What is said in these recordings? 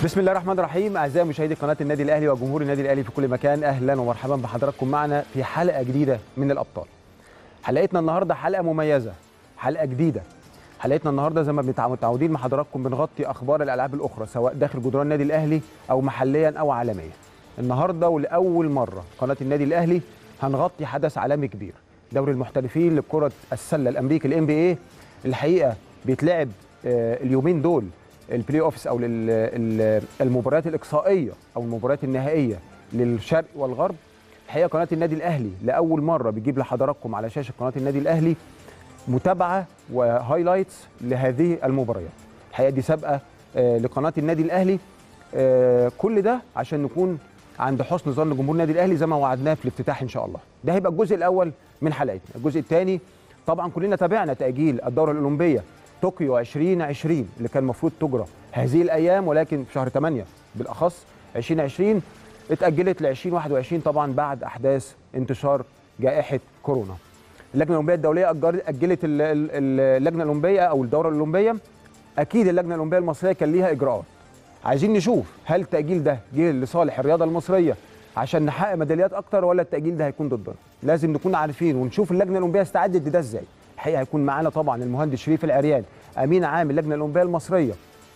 بسم الله الرحمن الرحيم اعزائي مشاهدي قناه النادي الاهلي وجمهور النادي الاهلي في كل مكان اهلا ومرحبا بحضراتكم معنا في حلقه جديده من الابطال حلقتنا النهارده حلقه مميزه حلقه جديده حلقتنا النهارده زي ما متعودين مع حضراتكم بنغطي اخبار الالعاب الاخرى سواء داخل جدران النادي الاهلي او محليا او عالميا النهارده ولاول مره قناه النادي الاهلي هنغطي حدث عالمي كبير دوري المحترفين لكره السله الامريكي الام بي اي الحقيقه بيتلعب آه، اليومين دول البلاي اوفس او لل- ال- المباريات الاقصائيه او المباريات النهائيه للشرق والغرب الحقيقه قناه النادي الاهلي لاول مره بتجيب لحضراتكم على شاشه قناه النادي الاهلي متابعه وهايلايتس لهذه المباريات الحقيقه دي سابقه آه، لقناه النادي الاهلي آه، كل ده عشان نكون عند حسن ظن جمهور النادي الاهلي زي ما وعدناه في الافتتاح ان شاء الله ده هيبقى الجزء الاول من حلقتنا الجزء الثاني طبعا كلنا تابعنا تاجيل الدوره الاولمبيه طوكيو 2020 اللي كان المفروض تجرى هذه الايام ولكن في شهر 8 بالاخص 2020 اتاجلت ل 2021 طبعا بعد احداث انتشار جائحه كورونا اللجنه الاولمبيه الدوليه أجر- اجلت ال- ال- اللجنه الاولمبيه او الدوره الاولمبيه اكيد اللجنه الاولمبيه المصريه كان ليها اجراءات عايزين نشوف هل التاجيل ده جه لصالح الرياضه المصريه عشان نحقق ميداليات اكتر ولا التاجيل ده هيكون ضدنا لازم نكون عارفين ونشوف اللجنه الاولمبيه استعدت لده ازاي الحقيقه هيكون معانا طبعا المهندس شريف العريان امين عام اللجنه الاولمبيه المصريه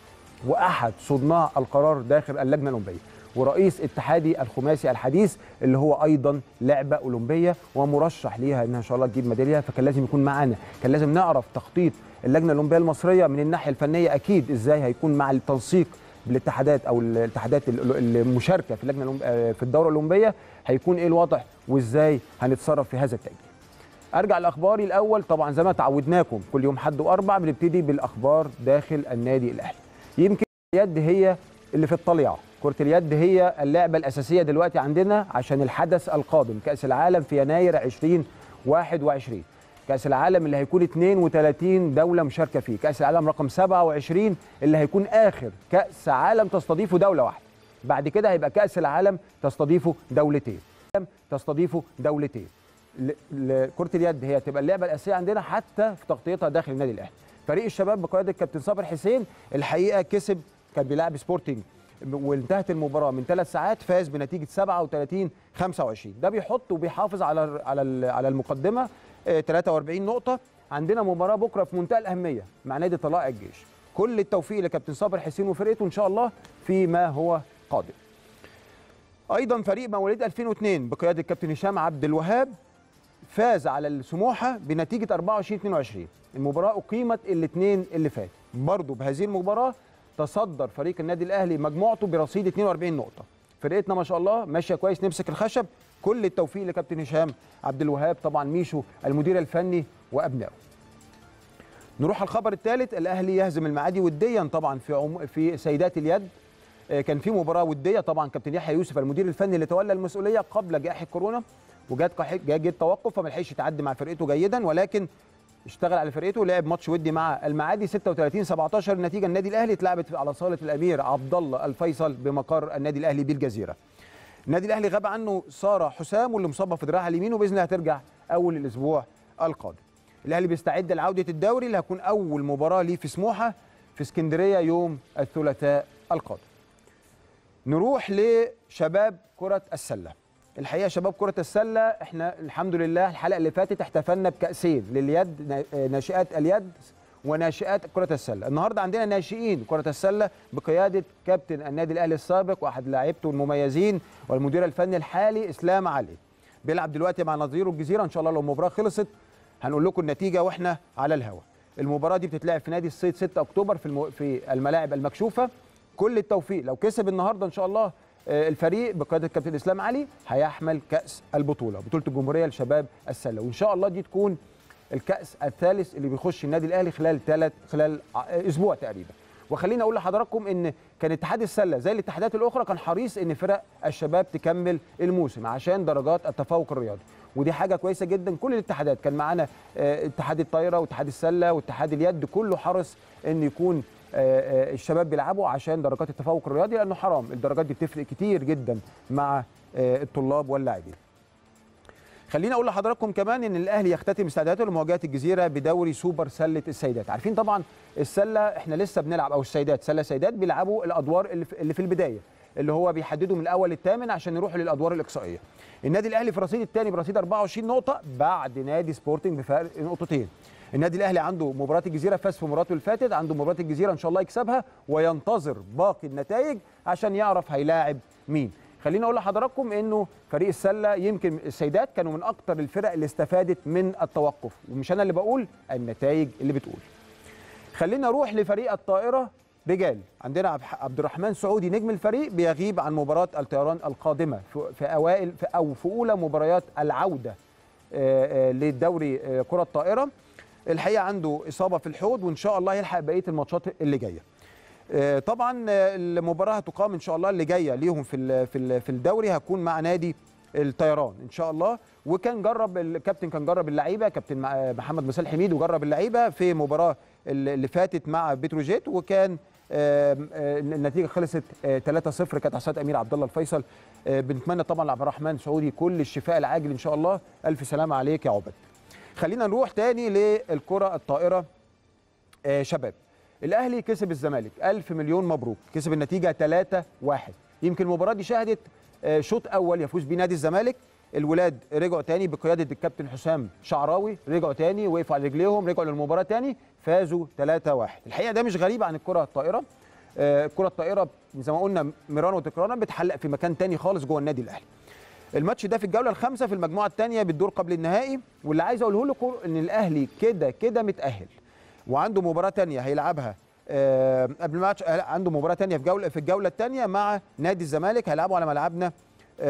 واحد صناع القرار داخل اللجنه الاولمبيه ورئيس اتحادي الخماسي الحديث اللي هو ايضا لعبه اولمبيه ومرشح ليها انها ان شاء الله تجيب ميداليه فكان لازم يكون معانا كان لازم نعرف تخطيط اللجنه الاولمبيه المصريه من الناحيه الفنيه اكيد ازاي هيكون مع التنسيق بالاتحادات او الاتحادات ال- المشاركه في اللجنه الأولم- آه، في الدوره الاولمبيه هيكون ايه الوضع وازاي هنتصرف في هذا التاجيل ارجع لاخباري الاول طبعا زي ما تعودناكم كل يوم حد واربع بنبتدي بالاخبار داخل النادي الاهلي يمكن اليد هي اللي في الطليعه كره اليد هي اللعبه الاساسيه دلوقتي عندنا عشان الحدث القادم كاس العالم في يناير 2021 كاس العالم اللي هيكون 32 دوله مشاركه فيه كاس العالم رقم 27 اللي هيكون اخر كاس عالم تستضيفه دوله واحده بعد كده هيبقى كاس العالم تستضيفه دولتين تستضيفه دولتين ل- ل- كره اليد هي تبقى اللعبه الاساسيه عندنا حتى في تغطيتها داخل النادي الاهلي فريق الشباب بقياده الكابتن صابر حسين الحقيقه كسب كان بيلعب سبورتنج وانتهت المباراه من ثلاث ساعات فاز بنتيجه 37 25 ده بيحط وبيحافظ على ال- على ال- على المقدمه آه، 43 نقطه عندنا مباراه بكره في منتهى الاهميه مع نادي طلائع الجيش كل التوفيق لكابتن صابر حسين وفرقته ان شاء الله فيما هو قادم ايضا فريق مواليد 2002 بقياده الكابتن هشام عبد الوهاب فاز على السموحه بنتيجه 24 22 المباراه اقيمت الاثنين اللي فات برضه بهذه المباراه تصدر فريق النادي الاهلي مجموعته برصيد 42 نقطه فرقتنا ما شاء الله ماشيه كويس نمسك الخشب كل التوفيق لكابتن هشام عبد الوهاب طبعا ميشو المدير الفني وابنائه نروح على الخبر الثالث الاهلي يهزم المعادي وديا طبعا في عم... في سيدات اليد آه، كان في مباراه وديه طبعا كابتن يحيى يوسف المدير الفني اللي تولى المسؤوليه قبل جائحه كورونا وجات قح- جا جه التوقف فما لحقش يتعدي مع فرقته جيدا ولكن اشتغل على فرقته لعب ماتش ودي مع المعادي 36 17 النتيجه النادي الاهلي اتلعبت على صاله الامير عبد الله الفيصل بمقر النادي الاهلي بالجزيره النادي الاهلي غاب عنه ساره حسام واللي مصابه في دراعها اليمين وباذن الله هترجع اول الاسبوع القادم الاهلي بيستعد لعوده الدوري اللي هتكون اول مباراه ليه في سموحه في اسكندريه يوم الثلاثاء القادم نروح لشباب كرة السلة الحقيقة شباب كرة السلة احنا الحمد لله الحلقة اللي فاتت احتفلنا بكأسين لليد نا- ناشئات اليد وناشئات كرة السلة النهاردة عندنا ناشئين كرة السلة بقيادة كابتن النادي الأهلي السابق وأحد لاعيبته المميزين والمدير الفني الحالي إسلام علي بيلعب دلوقتي مع نظيره الجزيرة إن شاء الله لو المباراة خلصت هنقول لكم النتيجة واحنا على الهواء المباراة دي بتتلعب في نادي الصيد 6 أكتوبر في المو... في الملاعب المكشوفة كل التوفيق لو كسب النهارده ان شاء الله آه، الفريق بقياده الكابتن اسلام علي هيحمل كاس البطوله بطوله الجمهوريه لشباب السله وان شاء الله دي تكون الكاس الثالث اللي بيخش النادي الاهلي خلال ثلاث خلال ع- آه، اسبوع تقريبا وخليني اقول لحضراتكم ان كان اتحاد السله زي الاتحادات الاخرى كان حريص ان فرق الشباب تكمل الموسم عشان درجات التفوق الرياضي ودي حاجه كويسه جدا كل الاتحادات كان معانا آه، اتحاد الطايره واتحاد السله واتحاد اليد كله حرص ان يكون آه، آه، الشباب بيلعبوا عشان درجات التفوق الرياضي لانه حرام الدرجات دي بتفرق كتير جدا مع آه، الطلاب واللاعبين خليني اقول لحضراتكم كمان ان الاهلي يختتم استعداداته لمواجهه الجزيره بدوري سوبر سله السيدات عارفين طبعا السله احنا لسه بنلعب او السيدات سله سيدات بيلعبوا الادوار اللي في, اللي في البدايه اللي هو بيحددوا من الاول للثامن عشان يروحوا للادوار الاقصائيه النادي الاهلي في الرصيد الثاني برصيد 24 نقطه بعد نادي سبورتنج بفارق نقطتين النادي الاهلي عنده مباراه الجزيره فاز في مباراته اللي فاتت عنده مباراه الجزيره ان شاء الله يكسبها وينتظر باقي النتائج عشان يعرف هيلاعب مين خليني اقول لحضراتكم انه فريق السله يمكن السيدات كانوا من اكتر الفرق اللي استفادت من التوقف ومش انا اللي بقول النتائج اللي بتقول خلينا نروح لفريق الطائره رجال عندنا عبد الرحمن سعودي نجم الفريق بيغيب عن مباراه الطيران القادمه في اوائل في او في اولى مباريات العوده للدوري كره الطائره الحقيقه عنده اصابه في الحوض وان شاء الله يلحق بقيه الماتشات اللي جايه طبعا المباراه هتقام ان شاء الله اللي جايه ليهم في في في الدوري هتكون مع نادي الطيران ان شاء الله وكان جرب الكابتن كان جرب اللعيبه كابتن محمد مسال حميد وجرب اللعيبه في مباراه اللي فاتت مع بتروجيت وكان النتيجه خلصت 3-0 كانت عصاد امير عبد الله الفيصل بنتمنى طبعا لعبد الرحمن سعودي كل الشفاء العاجل ان شاء الله الف سلامه عليك يا عبد خلينا نروح تاني للكره الطائره شباب الاهلي كسب الزمالك ألف مليون مبروك كسب النتيجه 3-1 يمكن المباراه دي شهدت شوط اول يفوز بيه نادي الزمالك الولاد رجعوا تاني بقياده الكابتن حسام شعراوي رجعوا تاني وقفوا على رجليهم رجعوا للمباراه تاني فازوا 3-1 الحقيقه ده مش غريب عن الكره الطائره الكره الطائره زي ما قلنا مرارا وتكرارا بتحلق في مكان تاني خالص جوه النادي الاهلي الماتش ده في الجوله الخامسه في المجموعه الثانيه بالدور قبل النهائي واللي عايز اقوله لكم ان الاهلي كده كده متاهل وعنده مباراه ثانيه هيلعبها أه قبل الماتش عنده مباراه ثانيه في جوله في الجوله الثانيه مع نادي الزمالك هيلعبوا على ملعبنا أه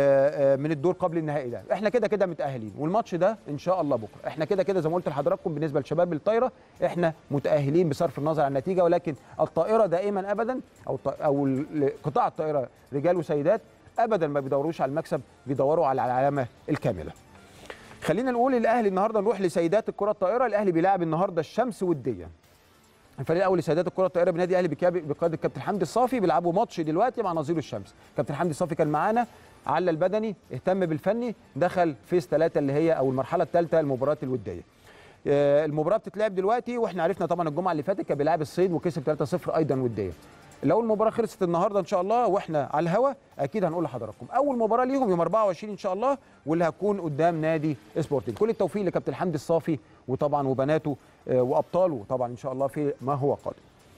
أه من الدور قبل النهائي ده احنا كده كده متاهلين والماتش ده ان شاء الله بكره احنا كده كده زي ما قلت لحضراتكم بالنسبه لشباب الطايره احنا متاهلين بصرف النظر عن النتيجه ولكن الطائره دائما ابدا او او قطاع الطائره رجال وسيدات ابدا ما بيدوروش على المكسب بيدوروا على العلامه الكامله خلينا نقول الاهلي النهارده نروح لسيدات الكره الطائره الاهلي بيلاعب النهارده الشمس وديه الفريق الاول لسيدات الكره الطائره بنادي الاهلي بقياده الكابتن حمدي الصافي بيلعبوا ماتش دلوقتي مع نظير الشمس كابتن حمدي الصافي كان معانا على البدني اهتم بالفني دخل فيز ثلاثة اللي هي او المرحله الثالثه المباراه الوديه المباراه بتتلعب دلوقتي واحنا عرفنا طبعا الجمعه اللي فاتت كان بيلعب الصيد وكسب 3-0 ايضا وديه لو المباراه خلصت النهارده ان شاء الله واحنا على الهوا اكيد هنقول لحضراتكم اول مباراه ليهم يوم 24 ان شاء الله واللي هتكون قدام نادي سبورتنج كل التوفيق لكابتن حمدي الصافي وطبعا وبناته وابطاله طبعا ان شاء الله في ما هو قادم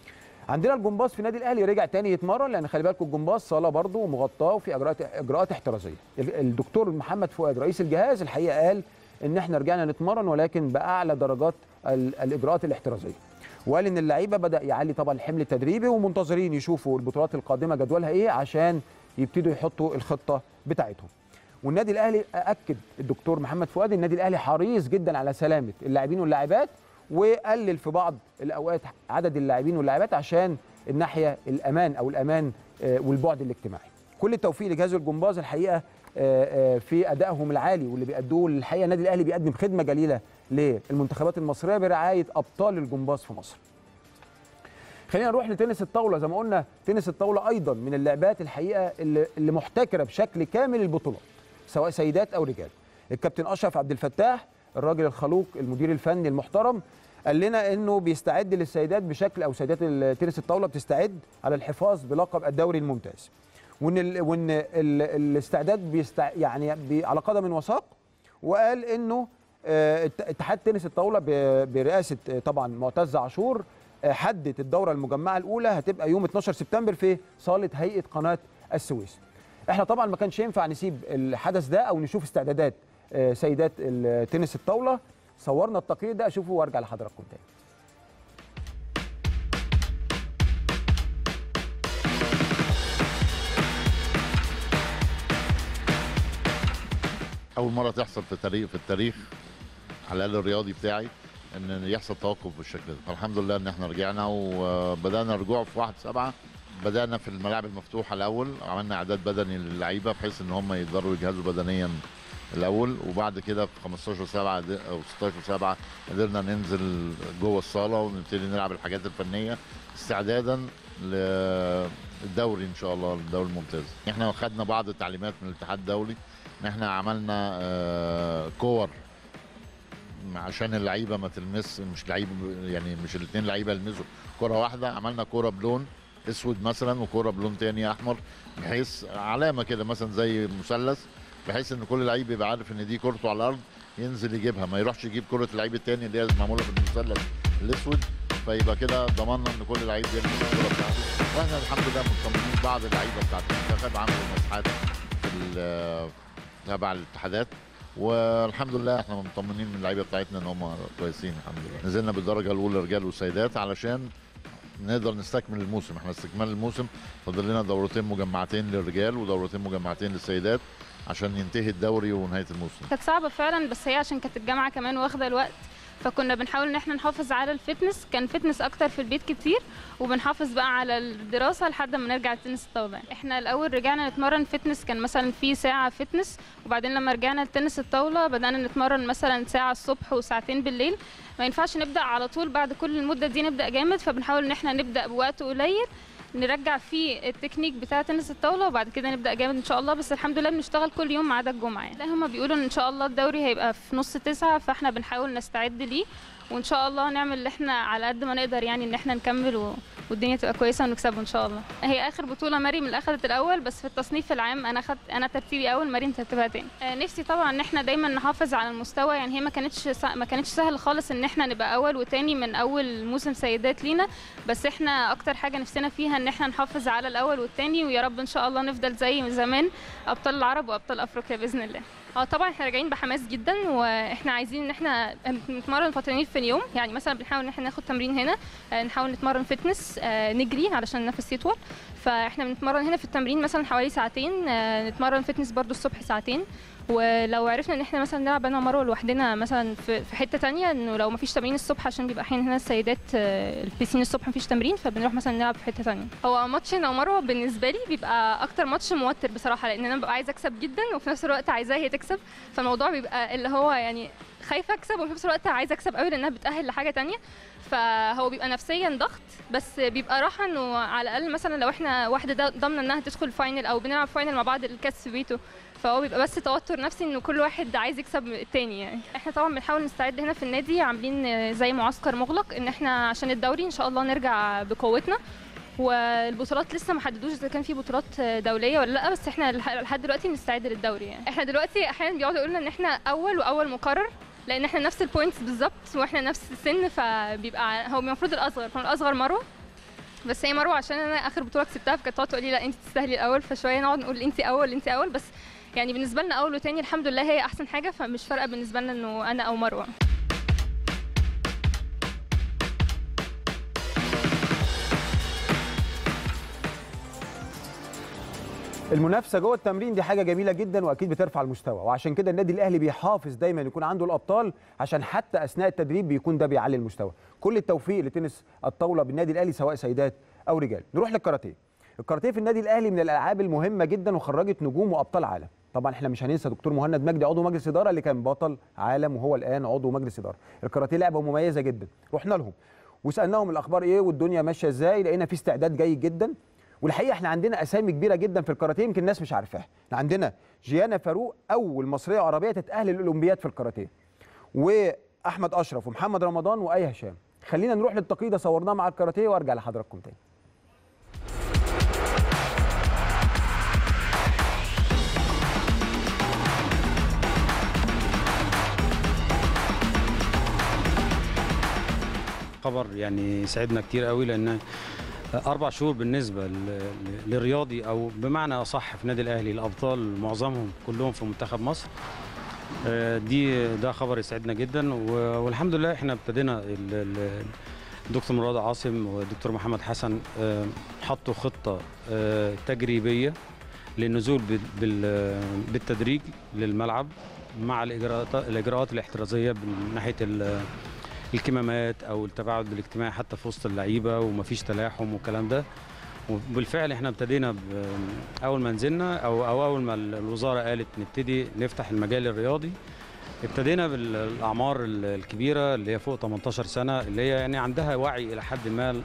عندنا الجمباز في النادي الاهلي رجع تاني يتمرن لان خلي بالكم الجمباز صاله برضه مغطاه وفي اجراءات اجراءات احترازيه الدكتور محمد فؤاد رئيس الجهاز الحقيقه قال ان احنا رجعنا نتمرن ولكن باعلى درجات الاجراءات الاحترازيه وقال ان اللعيبه بدا يعلي طبعا الحمل التدريبي ومنتظرين يشوفوا البطولات القادمه جدولها ايه عشان يبتدوا يحطوا الخطه بتاعتهم والنادي الاهلي اكد الدكتور محمد فؤاد النادي الاهلي حريص جدا على سلامه اللاعبين واللاعبات وقلل في بعض الاوقات عدد اللاعبين واللاعبات عشان الناحيه الامان او الامان والبعد الاجتماعي كل التوفيق لجهاز الجمباز الحقيقه في ادائهم العالي واللي بيأدوه الحقيقه النادي الاهلي بيقدم خدمه جليله للمنتخبات المصريه برعايه ابطال الجمباز في مصر. خلينا نروح لتنس الطاوله زي ما قلنا تنس الطاوله ايضا من اللعبات الحقيقه اللي, اللي محتكره بشكل كامل البطولات سواء سيدات او رجال. الكابتن اشرف عبد الفتاح الراجل الخلوق المدير الفني المحترم قال لنا انه بيستعد للسيدات بشكل او سيدات تنس الطاوله بتستعد على الحفاظ بلقب الدوري الممتاز. وان ال وان ال الاستعداد بيستع يعني بي على قدم وساق وقال انه اتحاد تنس الطاوله برئاسه طبعا معتز عاشور حدد الدوره المجمعه الاولى هتبقى يوم 12 سبتمبر في صاله هيئه قناه السويس. احنا طبعا ما كانش ينفع نسيب الحدث ده او نشوف استعدادات سيدات تنس الطاوله صورنا التقرير ده اشوفه وارجع لحضراتكم تاني. اول مره تحصل في تاريخ في التاريخ على الاقل الرياضي بتاعي ان يحصل توقف بالشكل ده فالحمد لله ان احنا رجعنا وبدانا رجوع في 1 7 بدانا في الملاعب المفتوحه الاول عملنا اعداد بدني للعيبه بحيث ان هم يقدروا يجهزوا بدنيا الاول وبعد كده في 15 7 او 16 7 قدرنا ننزل جوه الصاله ونبتدي نلعب الحاجات الفنيه استعدادا للدوري ان شاء الله الدوري الممتاز احنا خدنا بعض التعليمات من الاتحاد الدولي ان احنا عملنا آه، كور عشان اللعيبه ما تلمس مش لعيب يعني مش الاثنين لعيبه يلمسوا كره واحده عملنا كره بلون اسود مثلا وكره بلون تاني احمر بحيث علامه كده مثلا زي مثلث بحيث ان كل لعيب يبقى عارف ان دي كورته على الارض ينزل يجيبها ما يروحش يجيب كره اللعيب التاني اللي هي معموله بالمثلث الاسود فيبقى كده ضمننا ان كل لعيب يلمس الكره بتاعته واحنا الحمد لله مطمنين بعض اللعيبه بتاعت المنتخب عملوا مساحات في ال- تبع الاتحادات والحمد لله احنا مطمنين من اللعيبه بتاعتنا ان هم كويسين الحمد لله نزلنا بالدرجه الاولى رجال وسيدات علشان نقدر نستكمل الموسم احنا استكمال الموسم فاضل لنا دورتين مجمعتين للرجال ودورتين مجمعتين للسيدات عشان ينتهي الدوري ونهايه الموسم كانت صعبة فعلا بس هي عشان كانت الجامعة كمان واخدة الوقت فكنا بنحاول ان احنا نحافظ على الفتنس كان فتنس اكتر في البيت كتير وبنحافظ بقى على الدراسة لحد ما نرجع لتنس الطاولة احنا الاول رجعنا نتمرن فتنس كان مثلا في ساعة فتنس وبعدين لما رجعنا لتنس الطاولة بدأنا نتمرن مثلا ساعة الصبح وساعتين بالليل ما ينفعش نبدأ على طول بعد كل المدة دي نبدأ جامد فبنحاول ان احنا نبدأ بوقت قليل نرجع فيه التكنيك بتاع تنس الطاوله وبعد كده نبدا جامد ان شاء الله بس الحمد لله بنشتغل كل يوم ما عدا الجمعه يعني. لا هما بيقولوا ان شاء الله الدوري هيبقى في نص تسعة فاحنا بنحاول نستعد ليه وان شاء الله نعمل اللي احنا على قد ما نقدر يعني ان احنا نكمل و... والدنيا تبقى كويسه ونكسبه ان شاء الله هي اخر بطوله مريم اللي اخذت الاول بس في التصنيف العام انا خدت انا ترتيبي اول مريم ترتيبها تاني آه، نفسي طبعا ان احنا دايما نحافظ على المستوى يعني هي ما كانتش سا... ما كانتش سهل خالص ان احنا نبقى اول وتاني من اول موسم سيدات لينا بس احنا اكتر حاجه نفسنا فيها ان احنا نحافظ على الاول والتاني ويا رب ان شاء الله نفضل زي زمان ابطال العرب وابطال افريقيا باذن الله اه طبعا احنا راجعين بحماس جدا واحنا عايزين ان احنا نتمرن فترتين في اليوم يعني مثلا بنحاول ان احنا ناخد تمرين هنا آه، نحاول نتمرن فتنس آه، نجري علشان النفس يطول فاحنا بنتمرن هنا في التمرين مثلا حوالي ساعتين آه، نتمرن فتنس برضو الصبح ساعتين ولو عرفنا ان احنا مثلا نلعب انا ومروه لوحدنا مثلا في في حته تانية انه لو مفيش تمرين الصبح عشان بيبقى احيانا هنا السيدات آه، البيسين الصبح مفيش تمرين فبنروح مثلا نلعب في حته تانية هو ماتش انا ومروه بالنسبه لي بيبقى اكتر ماتش موتر بصراحه لان انا ببقى عايزه اكسب جدا وفي نفس الوقت عايزاها هي تكسب فالموضوع بيبقى اللي هو يعني خايفه اكسب وفي نفس الوقت عايزه اكسب قوي لانها بتاهل لحاجه تانية فهو بيبقى نفسيا ضغط بس بيبقى راحه انه على الاقل مثلا لو احنا واحده دا- ضامنه انها تدخل فاينل او بنلعب فاينل مع بعض الكاس في بيته فهو بيبقى بس توتر نفسي انه كل واحد عايز يكسب التاني يعني احنا طبعا بنحاول نستعد هنا في النادي عاملين زي معسكر مغلق ان احنا عشان الدوري ان شاء الله نرجع بقوتنا والبطولات لسه ما حددوش اذا كان في بطولات دوليه ولا لا بس احنا لح- لحد دلوقتي بنستعد للدوري يعني احنا دلوقتي احيانا بيقعدوا يقولوا لنا ان احنا اول واول مقرر لان احنا نفس البوينتس بالظبط واحنا نفس السن فبيبقى هو المفروض الاصغر هو الاصغر مروه بس هي مروه عشان انا اخر بطوله كسبتها فكانت تقعد تقول لي لا انت تستاهلي الاول فشويه نقعد نقول انت اول انت اول بس يعني بالنسبه لنا اول وتاني الحمد لله هي احسن حاجه فمش فارقه بالنسبه لنا انه انا او مروه المنافسه جوه التمرين دي حاجه جميله جدا واكيد بترفع المستوى وعشان كده النادي الاهلي بيحافظ دايما يكون عنده الابطال عشان حتى اثناء التدريب بيكون ده بيعلي المستوى كل التوفيق لتنس الطاوله بالنادي الاهلي سواء سيدات او رجال نروح للكاراتيه الكاراتيه في النادي الاهلي من الالعاب المهمه جدا وخرجت نجوم وابطال عالم طبعا احنا مش هننسى دكتور مهند مجدي عضو مجلس اداره اللي كان بطل عالم وهو الان عضو مجلس اداره الكاراتيه لعبه مميزه جدا رحنا لهم وسالناهم الاخبار ايه والدنيا ماشيه ازاي لقينا في استعداد جيد جدا والحقيقه احنا عندنا اسامي كبيره جدا في الكاراتيه يمكن الناس مش عارفاها احنا عندنا جيانا فاروق اول مصريه عربيه تتاهل للاولمبياد في الكاراتيه واحمد اشرف ومحمد رمضان واي هشام خلينا نروح للتقييد ده صورناه مع الكاراتيه وارجع لحضراتكم تاني خبر يعني سعدنا كتير قوي لان اربع شهور بالنسبه ل- ل- للرياضي او بمعنى اصح في النادي الاهلي الابطال معظمهم كلهم في منتخب مصر آه، دي ده خبر يسعدنا جدا و- والحمد لله احنا ابتدينا ال- ال- الدكتور مراد عاصم والدكتور محمد حسن آه، حطوا خطه آه، تجريبيه للنزول بال- بال- بالتدريج للملعب مع الاجراءات الاجراءات الاحترازيه من ناحيه ال- الكمامات او التباعد الاجتماعي حتى في وسط اللعيبه ومفيش تلاحم والكلام ده وبالفعل احنا ابتدينا ب- اول ما نزلنا او او اول ما ال- الوزاره قالت نبتدي نفتح المجال الرياضي ابتدينا بالاعمار ال- الكبيره اللي هي فوق 18 سنه اللي هي يعني عندها وعي الى حد ما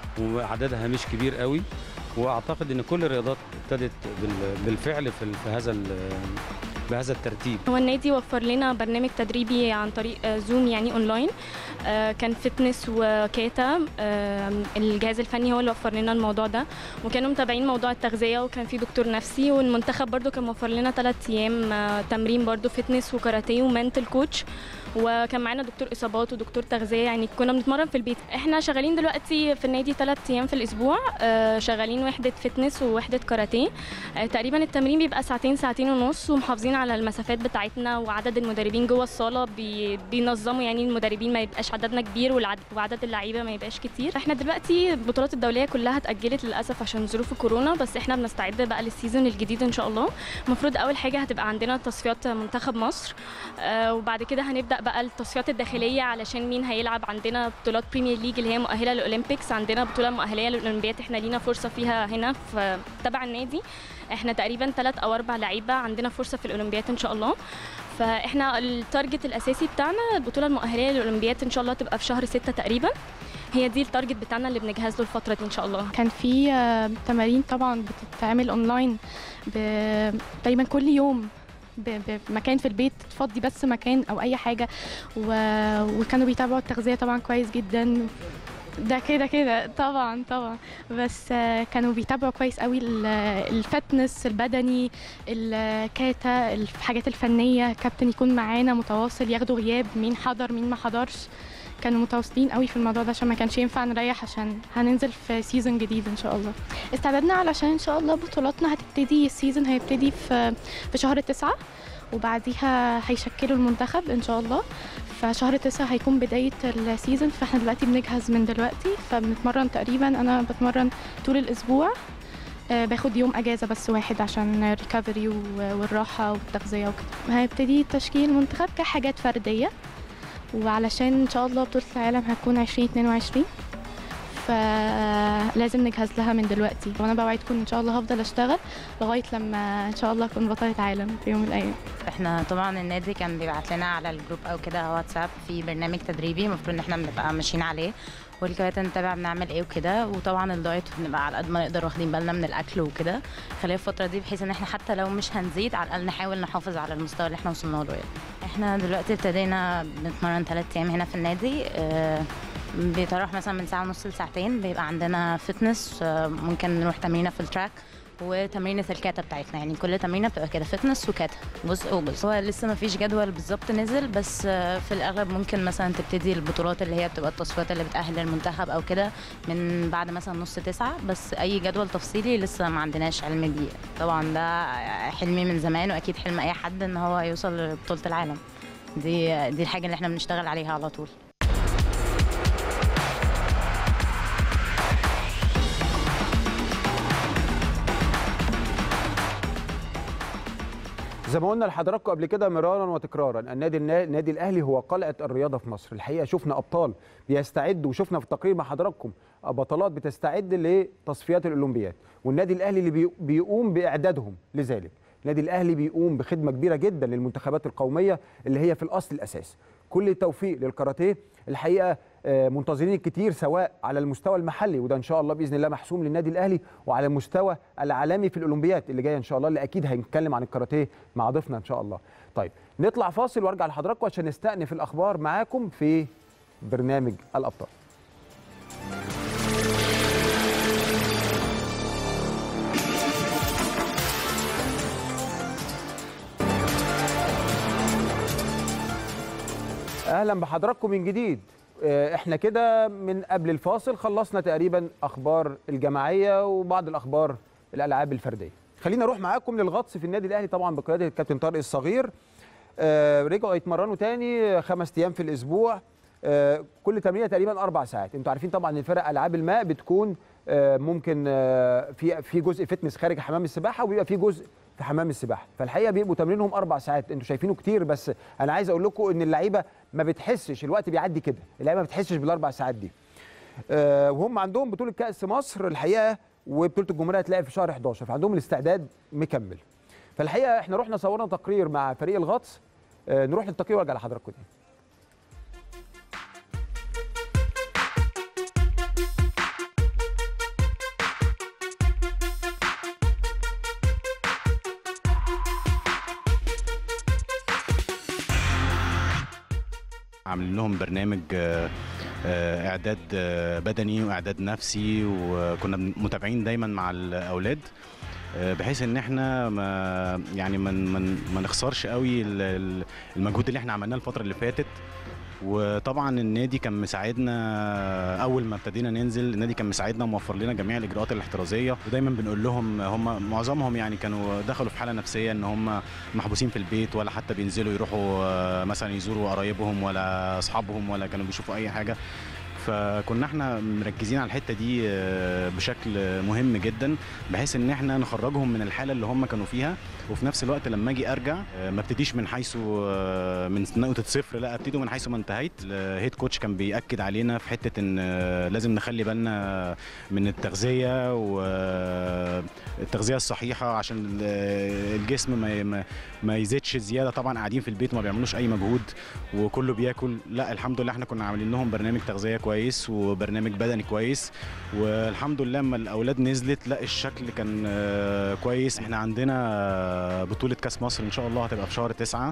وعددها مش كبير قوي واعتقد ان كل الرياضات ابتدت بال- بالفعل في ال- في هذا ال- بهذا الترتيب هو النادي وفر لنا برنامج تدريبي عن طريق آه، زوم يعني اونلاين آه، كان فتنس وكاتا آه، الجهاز الفني هو اللي وفر لنا الموضوع ده وكانوا متابعين موضوع التغذيه وكان في دكتور نفسي والمنتخب برضو كان موفر لنا ثلاث ايام آه، تمرين برضو فتنس وكاراتيه ومنتل كوتش وكان معانا دكتور اصابات ودكتور تغذيه يعني كنا بنتمرن في البيت احنا شغالين دلوقتي في النادي ثلاث ايام في الاسبوع آه، شغالين وحده فتنس ووحده كاراتيه آه، تقريبا التمرين بيبقى ساعتين ساعتين ونص ومحافظين على المسافات بتاعتنا وعدد المدربين جوه الصاله بي بينظموا يعني المدربين ما يبقاش عددنا كبير والعد- وعدد اللعيبه ما يبقاش كتير احنا دلوقتي البطولات الدوليه كلها اتاجلت للاسف عشان ظروف الكورونا بس احنا بنستعد بقى للسيزون الجديد ان شاء الله المفروض اول حاجه هتبقى عندنا تصفيات منتخب مصر آه، وبعد كده هنبدا بقى التصفيات الداخليه علشان مين هيلعب عندنا بطولات بريمير ليج اللي هي مؤهله للاولمبيكس عندنا بطوله مؤهله للاولمبياد احنا لينا فرصه فيها هنا في تبع النادي احنا تقريبا ثلاث او اربع لعيبه عندنا فرصه في الاولمبياد ان شاء الله فاحنا التارجت الاساسي بتاعنا البطوله المؤهله للاولمبياد ان شاء الله تبقى في شهر ستة تقريبا هي دي التارجت بتاعنا اللي بنجهز له الفتره دي ان شاء الله كان في آه، تمارين طبعا بتتعمل اونلاين ب- تقريبا كل يوم ب- بمكان في البيت تفضي بس مكان او اي حاجه و... وكانوا بيتابعوا التغذيه طبعا كويس جدا ده كده كده طبعا طبعا بس آه، كانوا بيتابعوا كويس قوي ال- الفتنس البدني الكاتا الحاجات الفنيه كابتن يكون معانا متواصل ياخدوا غياب مين حضر مين ما حضرش كانوا متواصلين قوي في الموضوع ده عشان ما كانش ينفع نريح عشان هننزل في سيزون جديد ان شاء الله استعددنا علشان ان شاء الله بطولاتنا هتبتدي السيزون هيبتدي في في شهر تسعة وبعديها هيشكلوا المنتخب ان شاء الله فشهر تسعة هيكون بداية السيزون فاحنا دلوقتي بنجهز من دلوقتي فبنتمرن تقريبا انا بتمرن طول الاسبوع آه، باخد يوم اجازه بس واحد عشان ريكفري والراحه والتغذيه وكده هيبتدي تشكيل المنتخب كحاجات فرديه وعلشان ان شاء الله بطولة العالم هتكون 2022 فلازم نجهز لها من دلوقتي وانا بوعدكم ان شاء الله هفضل اشتغل لغايه لما ان شاء الله اكون بطلة عالم في يوم من الايام احنا طبعا النادي كان بيبعت لنا على الجروب او كده واتساب في برنامج تدريبي المفروض ان احنا بنبقى ماشيين عليه والكباتن نتابع بنعمل ايه وكده وطبعا الدايت بنبقى على قد ما نقدر واخدين بالنا من الاكل وكده خلال الفتره دي بحيث ان احنا حتى لو مش هنزيد على الاقل نحاول نحافظ على المستوى اللي احنا وصلنا له يعني. احنا دلوقتي ابتدينا بنتمرن ثلاث ايام هنا في النادي اه بيتراوح مثلا من ساعه ونص لساعتين بيبقى عندنا فتنس اه ممكن نروح تمرينه في التراك وتمرينة الكاتا بتاعتنا يعني كل تمرينة بتبقى كده فتنس وكاتا جزء وجزء هو لسه ما فيش جدول بالظبط نزل بس آه، في الأغلب ممكن مثلا تبتدي البطولات اللي هي بتبقى التصفيات اللي بتأهل المنتخب أو كده من بعد مثلا نص تسعة بس أي جدول تفصيلي لسه ما عندناش علم بيه طبعا ده حلمي من زمان وأكيد حلم أي حد إن هو يوصل لبطولة العالم دي دي الحاجة اللي احنا بنشتغل عليها على طول زي ما قلنا لحضراتكم قبل كده مرارا وتكرارا النادي النادي الاهلي هو قلعه الرياضه في مصر الحقيقه شفنا ابطال بيستعدوا وشفنا في التقرير مع حضراتكم بطلات بتستعد لتصفيات الاولمبياد والنادي الاهلي اللي بي- بيقوم باعدادهم لذلك النادي الاهلي بيقوم بخدمه كبيره جدا للمنتخبات القوميه اللي هي في الاصل الاساس كل التوفيق للكاراتيه الحقيقه آه، منتظرين الكتير سواء على المستوى المحلي وده ان شاء الله باذن الله محسوم للنادي الاهلي وعلى المستوى العالمي في الاولمبياد اللي جايه ان شاء الله اللي اكيد هنتكلم عن الكاراتيه مع ضيفنا ان شاء الله. طيب نطلع فاصل وارجع لحضراتكم عشان نستأنف الاخبار معاكم في برنامج الابطال. اهلا بحضراتكم من جديد آه، احنا كده من قبل الفاصل خلصنا تقريبا اخبار الجماعيه وبعض الاخبار الالعاب الفرديه خلينا نروح معاكم للغطس في النادي الاهلي طبعا بقياده الكابتن طارق الصغير آه، رجعوا يتمرنوا تاني خمس ايام في الاسبوع آه، كل تمرينه تقريبا اربع ساعات انتوا عارفين طبعا ان فرق العاب الماء بتكون آه، ممكن آه، في في جزء فتنس خارج حمام السباحه وبيبقى في جزء في حمام السباحه فالحقيقه بيبقوا تمرينهم اربع ساعات انتوا شايفينه كتير بس انا عايز اقول لكم ان اللعيبه ما بتحسش الوقت بيعدي كده اللعيبه ما بتحسش بالاربع ساعات دي آه، وهم عندهم بطوله كاس مصر الحقيقه وبطوله الجمهوريه هتلاقي في شهر 11 فعندهم الاستعداد مكمل فالحقيقه احنا رحنا صورنا تقرير مع فريق الغطس آه، نروح للتقرير وارجع لحضراتكم تاني عاملين لهم برنامج آه، آه، اعداد آه، بدني واعداد نفسي وكنا متابعين دايما مع الاولاد آه، بحيث ان احنا ما يعني ما من ما نخسرش قوي ال- ال- المجهود اللي احنا عملناه الفتره اللي فاتت وطبعا النادي كان مساعدنا اول ما ابتدينا ننزل النادي كان مساعدنا وموفر لنا جميع الاجراءات الاحترازيه ودايما بنقول لهم هم معظمهم يعني كانوا دخلوا في حاله نفسيه ان هم محبوسين في البيت ولا حتى بينزلوا يروحوا آه، مثلا يزوروا قرايبهم ولا اصحابهم ولا كانوا بيشوفوا اي حاجه فكنا احنا مركزين على الحته دي آه، بشكل مهم جدا بحيث ان احنا نخرجهم من الحاله اللي هم كانوا فيها وفي نفس الوقت لما اجي ارجع آه، ما ابتديش من حيث آه، من نقطه صفر لا ابتدي من حيث ما انتهيت الهيد كوتش كان بياكد علينا في حته ان آه، لازم نخلي بالنا من التغذيه والتغذيه الصحيحه عشان ال- الجسم ما ما- ما يزيدش زياده طبعا قاعدين في البيت وما بيعملوش اي مجهود وكله بياكل لا الحمد لله احنا كنا عاملين لهم برنامج تغذيه كويس وبرنامج بدني كويس والحمد لله لما الاولاد نزلت لا الشكل كان آه، كويس احنا عندنا آه، بطوله كاس مصر ان شاء الله هتبقى في شهر تسعة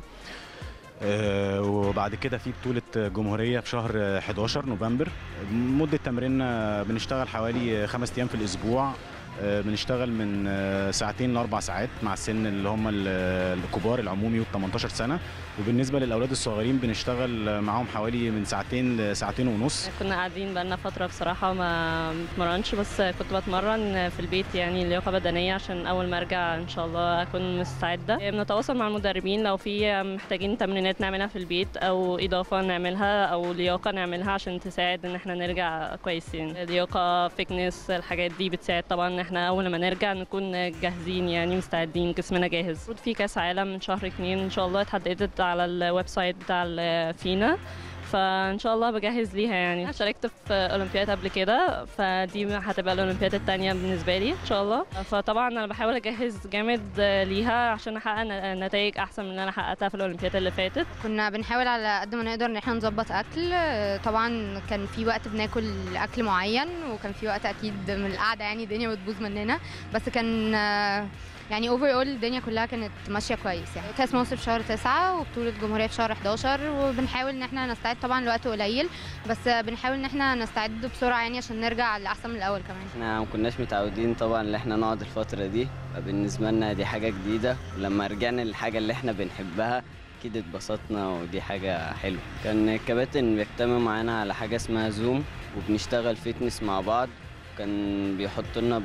آه، وبعد كده في بطولة جمهورية في شهر آه، 11 نوفمبر مدة تمريننا بنشتغل حوالي خمس أيام في الأسبوع آه، بنشتغل من آه، ساعتين لأربع ساعات مع السن اللي هم ال- الكبار العمومي وال 18 سنة وبالنسبة للأولاد الصغيرين بنشتغل معاهم حوالي من ساعتين لساعتين ونص كنا قاعدين بقالنا فترة بصراحة ما بتمرنش بس كنت بتمرن في البيت يعني لياقة بدنية عشان أول ما أرجع إن شاء الله أكون مستعدة بنتواصل مع المدربين لو في محتاجين تمرينات نعملها في البيت أو إضافة نعملها أو لياقة نعملها عشان تساعد إن احنا نرجع كويسين لياقة فيتنس الحاجات دي بتساعد طبعا إن احنا أول ما نرجع نكون جاهزين يعني مستعدين جسمنا جاهز المفروض في كأس عالم من شهر اتنين إن شاء الله اتحددت على الويب سايت بتاع الفينا فان شاء الله بجهز ليها يعني شاركت في اولمبياد قبل كده فدي هتبقى الاولمبياد التانية بالنسبه لي ان شاء الله فطبعا انا بحاول اجهز جامد ليها عشان احقق نتائج احسن من اللي انا حققتها في الاولمبياد اللي فاتت كنا بنحاول على قد ما نقدر ان احنا نظبط اكل آه، طبعا كان في وقت بناكل اكل معين وكان في وقت اكيد من القعده يعني الدنيا بتبوظ مننا بس كان آه، يعني اوفر اول الدنيا كلها كانت ماشيه كويس يعني كاس مصر في شهر 9 وبطوله جمهوريه في شهر 11 وبنحاول ان احنا نستعد طبعا لوقت قليل بس آه، بنحاول ان احنا نستعد بسرعه يعني عشان نرجع لاحسن من الاول كمان احنا ما كناش متعودين طبعا ان احنا نقعد الفترة دي فبالنسبة لنا دي حاجة جديدة ولما رجعنا للحاجة اللي احنا بنحبها اكيد اتبسطنا ودي حاجة حلوة كان الكباتن بيجتمعوا معانا على حاجة اسمها زوم وبنشتغل فيتنس مع بعض كان بيحط لنا ب...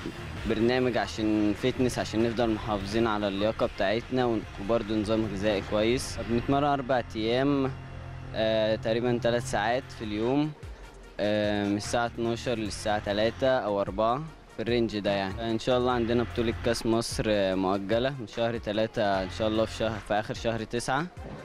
برنامج عشان فيتنس عشان نفضل محافظين على اللياقة بتاعتنا وبرضه نظام غذائي كويس بنتمرن أربع أيام آه، تقريبا ثلاث ساعات في اليوم آه، من الساعة 12 للساعة 3 أو 4 في الرينج ده يعني إن شاء الله عندنا بطولة كأس مصر آه، مؤجلة من شهر 3 إن شاء الله في شهر في آخر شهر 9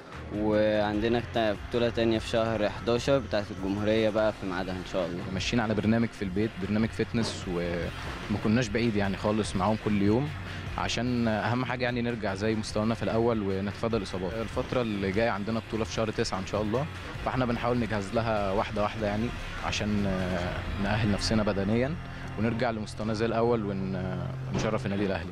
وعندنا تا- بطولة تانية في شهر 11 بتاعت الجمهورية بقى في ميعادها إن شاء الله ماشيين على برنامج في البيت برنامج فتنس وما كناش بعيد يعني خالص معاهم كل يوم عشان اهم حاجه يعني نرجع زي مستوانا في الاول ونتفادى الاصابات الفتره اللي جايه عندنا بطوله في شهر تسعة ان شاء الله فاحنا بنحاول نجهز لها واحده واحده يعني عشان آه، نأهل نفسنا بدنيا ونرجع لمستوانا زي الاول ون- ونشرف النادي الاهلي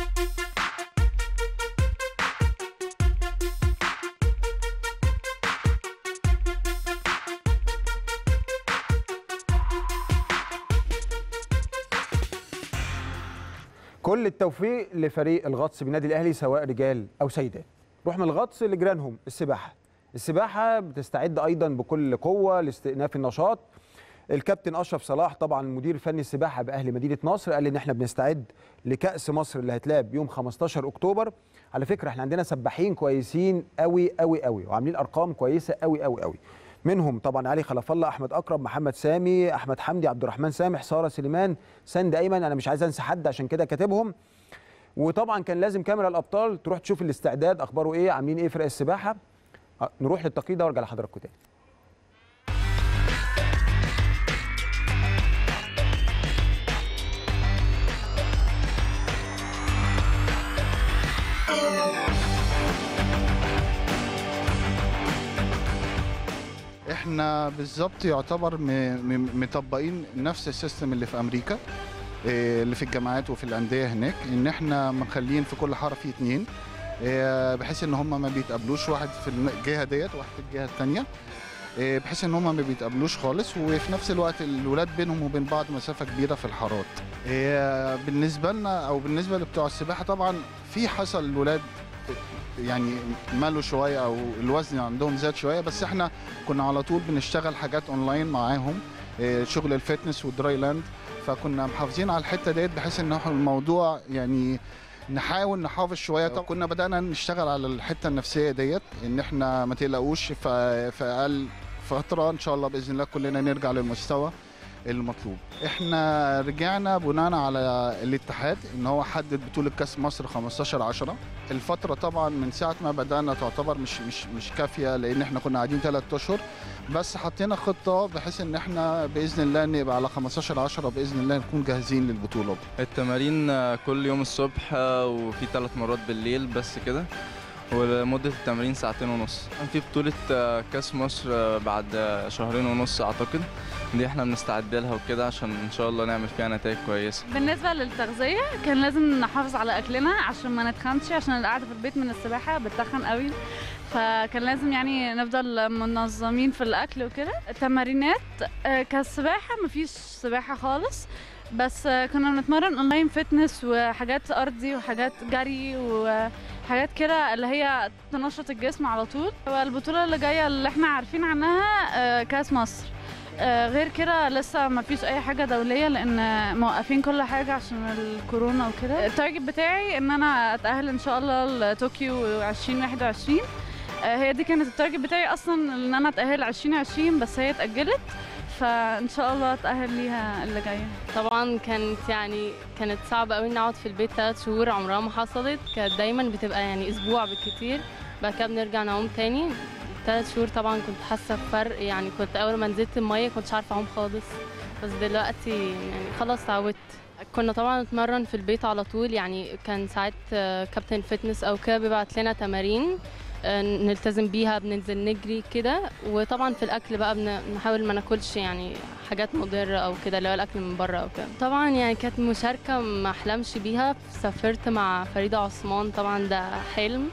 كل التوفيق لفريق الغطس بالنادي الاهلي سواء رجال او سيدات نروح من الغطس لجيرانهم السباحه السباحه بتستعد ايضا بكل قوه لاستئناف النشاط الكابتن اشرف صلاح طبعا مدير فني السباحه باهلي مدينه نصر قال ان احنا بنستعد لكاس مصر اللي هيتلعب يوم 15 اكتوبر على فكره احنا عندنا سباحين كويسين قوي قوي قوي وعاملين ارقام كويسه قوي قوي قوي منهم طبعا علي خلف الله احمد اكرم محمد سامي احمد حمدي عبد الرحمن سامح ساره سليمان سند ايمن انا مش عايز انسى حد عشان كده كاتبهم وطبعا كان لازم كاميرا الابطال تروح تشوف الاستعداد اخباره ايه عاملين ايه فرق السباحه أه، نروح للتقييد ده وارجع لحضراتكم تاني احنا بالظبط يعتبر م- م- مطبقين نفس السيستم اللي في امريكا إيه، اللي في الجامعات وفي الانديه هناك ان احنا مخلين في كل حاره في اتنين آه، بحيث ان هم ما بيتقابلوش واحد في الجهه ديت وواحد في الجهه الثانيه بحيث ان هم ما بيتقابلوش خالص وفي نفس الوقت الولاد بينهم وبين بعض مسافه كبيره في الحارات آه، بالنسبه لنا او بالنسبه لبتوع السباحه طبعا في حصل الولاد يعني مالوا شويه او الوزن عندهم زاد شويه بس احنا كنا على طول بنشتغل حاجات اونلاين معاهم آه، شغل الفتنس والدراي لاند فكنا محافظين على الحته ديت بحيث ان احنا الموضوع يعني نحاول نحافظ شويه طب كنا بدانا نشتغل على الحته النفسيه ديت ان احنا ما تقلقوش ف- في اقل فتره ان شاء الله باذن الله كلنا نرجع للمستوى المطلوب احنا رجعنا بناء على الاتحاد ان هو حدد بطوله كاس مصر 15 10 الفتره طبعا من ساعه ما بدانا تعتبر مش مش مش كافيه لان احنا كنا قاعدين ثلاث اشهر بس حطينا خطه بحيث ان احنا باذن الله نبقى على 15 10 باذن الله نكون جاهزين للبطوله التمارين آه، كل يوم الصبح آه، وفي ثلاث مرات بالليل بس كده ومدة التمرين ساعتين ونص كان في بطولة آه، كاس مصر آه، بعد آه، شهرين ونص أعتقد دي احنا بنستعد لها وكده عشان إن شاء الله نعمل فيها نتائج كويسة بالنسبة للتغذية كان لازم نحافظ على أكلنا عشان ما نتخنش عشان القعدة في البيت من السباحة بتخن قوي فكان لازم يعني نفضل منظمين في الأكل وكده التمارينات آه، كالسباحة مفيش سباحة خالص بس آه، كنا بنتمرن اونلاين فتنس وحاجات ارضي وحاجات جري وحاجات كده اللي هي تنشط الجسم على طول والبطولة اللي جاية اللي احنا عارفين عنها آه، كاس مصر آه، غير كده لسه ما فيش اي حاجه دوليه لان موقفين كل حاجه عشان الكورونا وكده التارجت بتاعي ان انا اتاهل ان شاء الله لطوكيو 2021 آه، هي دي كانت التارجت بتاعي اصلا ان انا اتاهل 2020 بس هي اتاجلت فان شاء الله اتاهل ليها اللي جايه طبعا كانت يعني كانت صعبة قوي نقعد في البيت ثلاث شهور عمرها ما حصلت كانت دايما بتبقى يعني اسبوع بالكتير بعد كده بنرجع نعوم تاني ثلاث شهور طبعا كنت حاسة بفرق يعني كنت اول ما نزلت المية كنتش عارفة اعوم خالص بس دلوقتي يعني خلاص اتعودت كنا طبعا نتمرن في البيت على طول يعني كان ساعات آه، كابتن فتنس او كده بيبعت لنا تمارين آه، نلتزم بيها بننزل نجري كده وطبعا في الاكل بقى بن- بنحاول ما ناكلش يعني حاجات مضره او كده اللي هو الاكل من بره او كده طبعا يعني كانت مشاركه ما احلمش بيها سافرت مع فريده عثمان طبعا ده حلم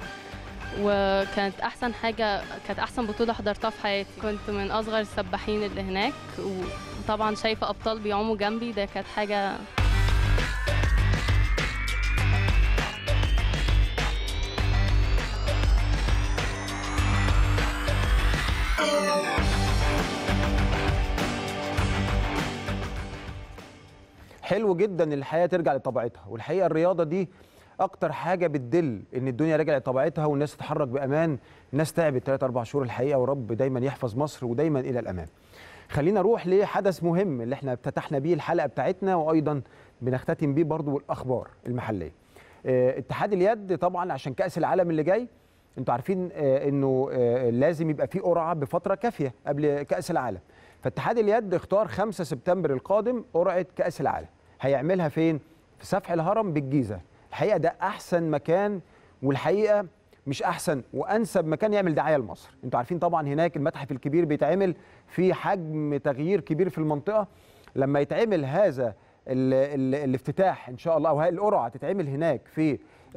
وكانت احسن حاجه كانت احسن بطوله حضرتها في حياتي كنت من اصغر السباحين اللي هناك وطبعا شايفه ابطال بيعوموا جنبي ده كانت حاجه حلو جدا ان الحياه ترجع لطبيعتها والحقيقه الرياضه دي اكتر حاجه بتدل ان الدنيا رجعت لطبيعتها والناس تتحرك بامان الناس تعبت 3 4 شهور الحقيقه ورب دايما يحفظ مصر ودايما الى الامام خلينا نروح لحدث مهم اللي احنا افتتحنا بيه الحلقه بتاعتنا وايضا بنختتم بيه برضو الاخبار المحليه آه، اتحاد اليد طبعا عشان كاس العالم اللي جاي انتوا عارفين آه، انه آه، لازم يبقى في قرعه بفتره كافيه قبل كاس العالم فاتحاد اليد اختار 5 سبتمبر القادم قرعه كاس العالم هيعملها فين في سفح الهرم بالجيزه الحقيقه ده احسن مكان والحقيقه مش احسن وانسب مكان يعمل دعايه لمصر انتوا عارفين طبعا هناك المتحف الكبير بيتعمل في حجم تغيير كبير في المنطقه لما يتعمل هذا ال ال الافتتاح ان شاء الله او هاي القرعه تتعمل هناك في آه،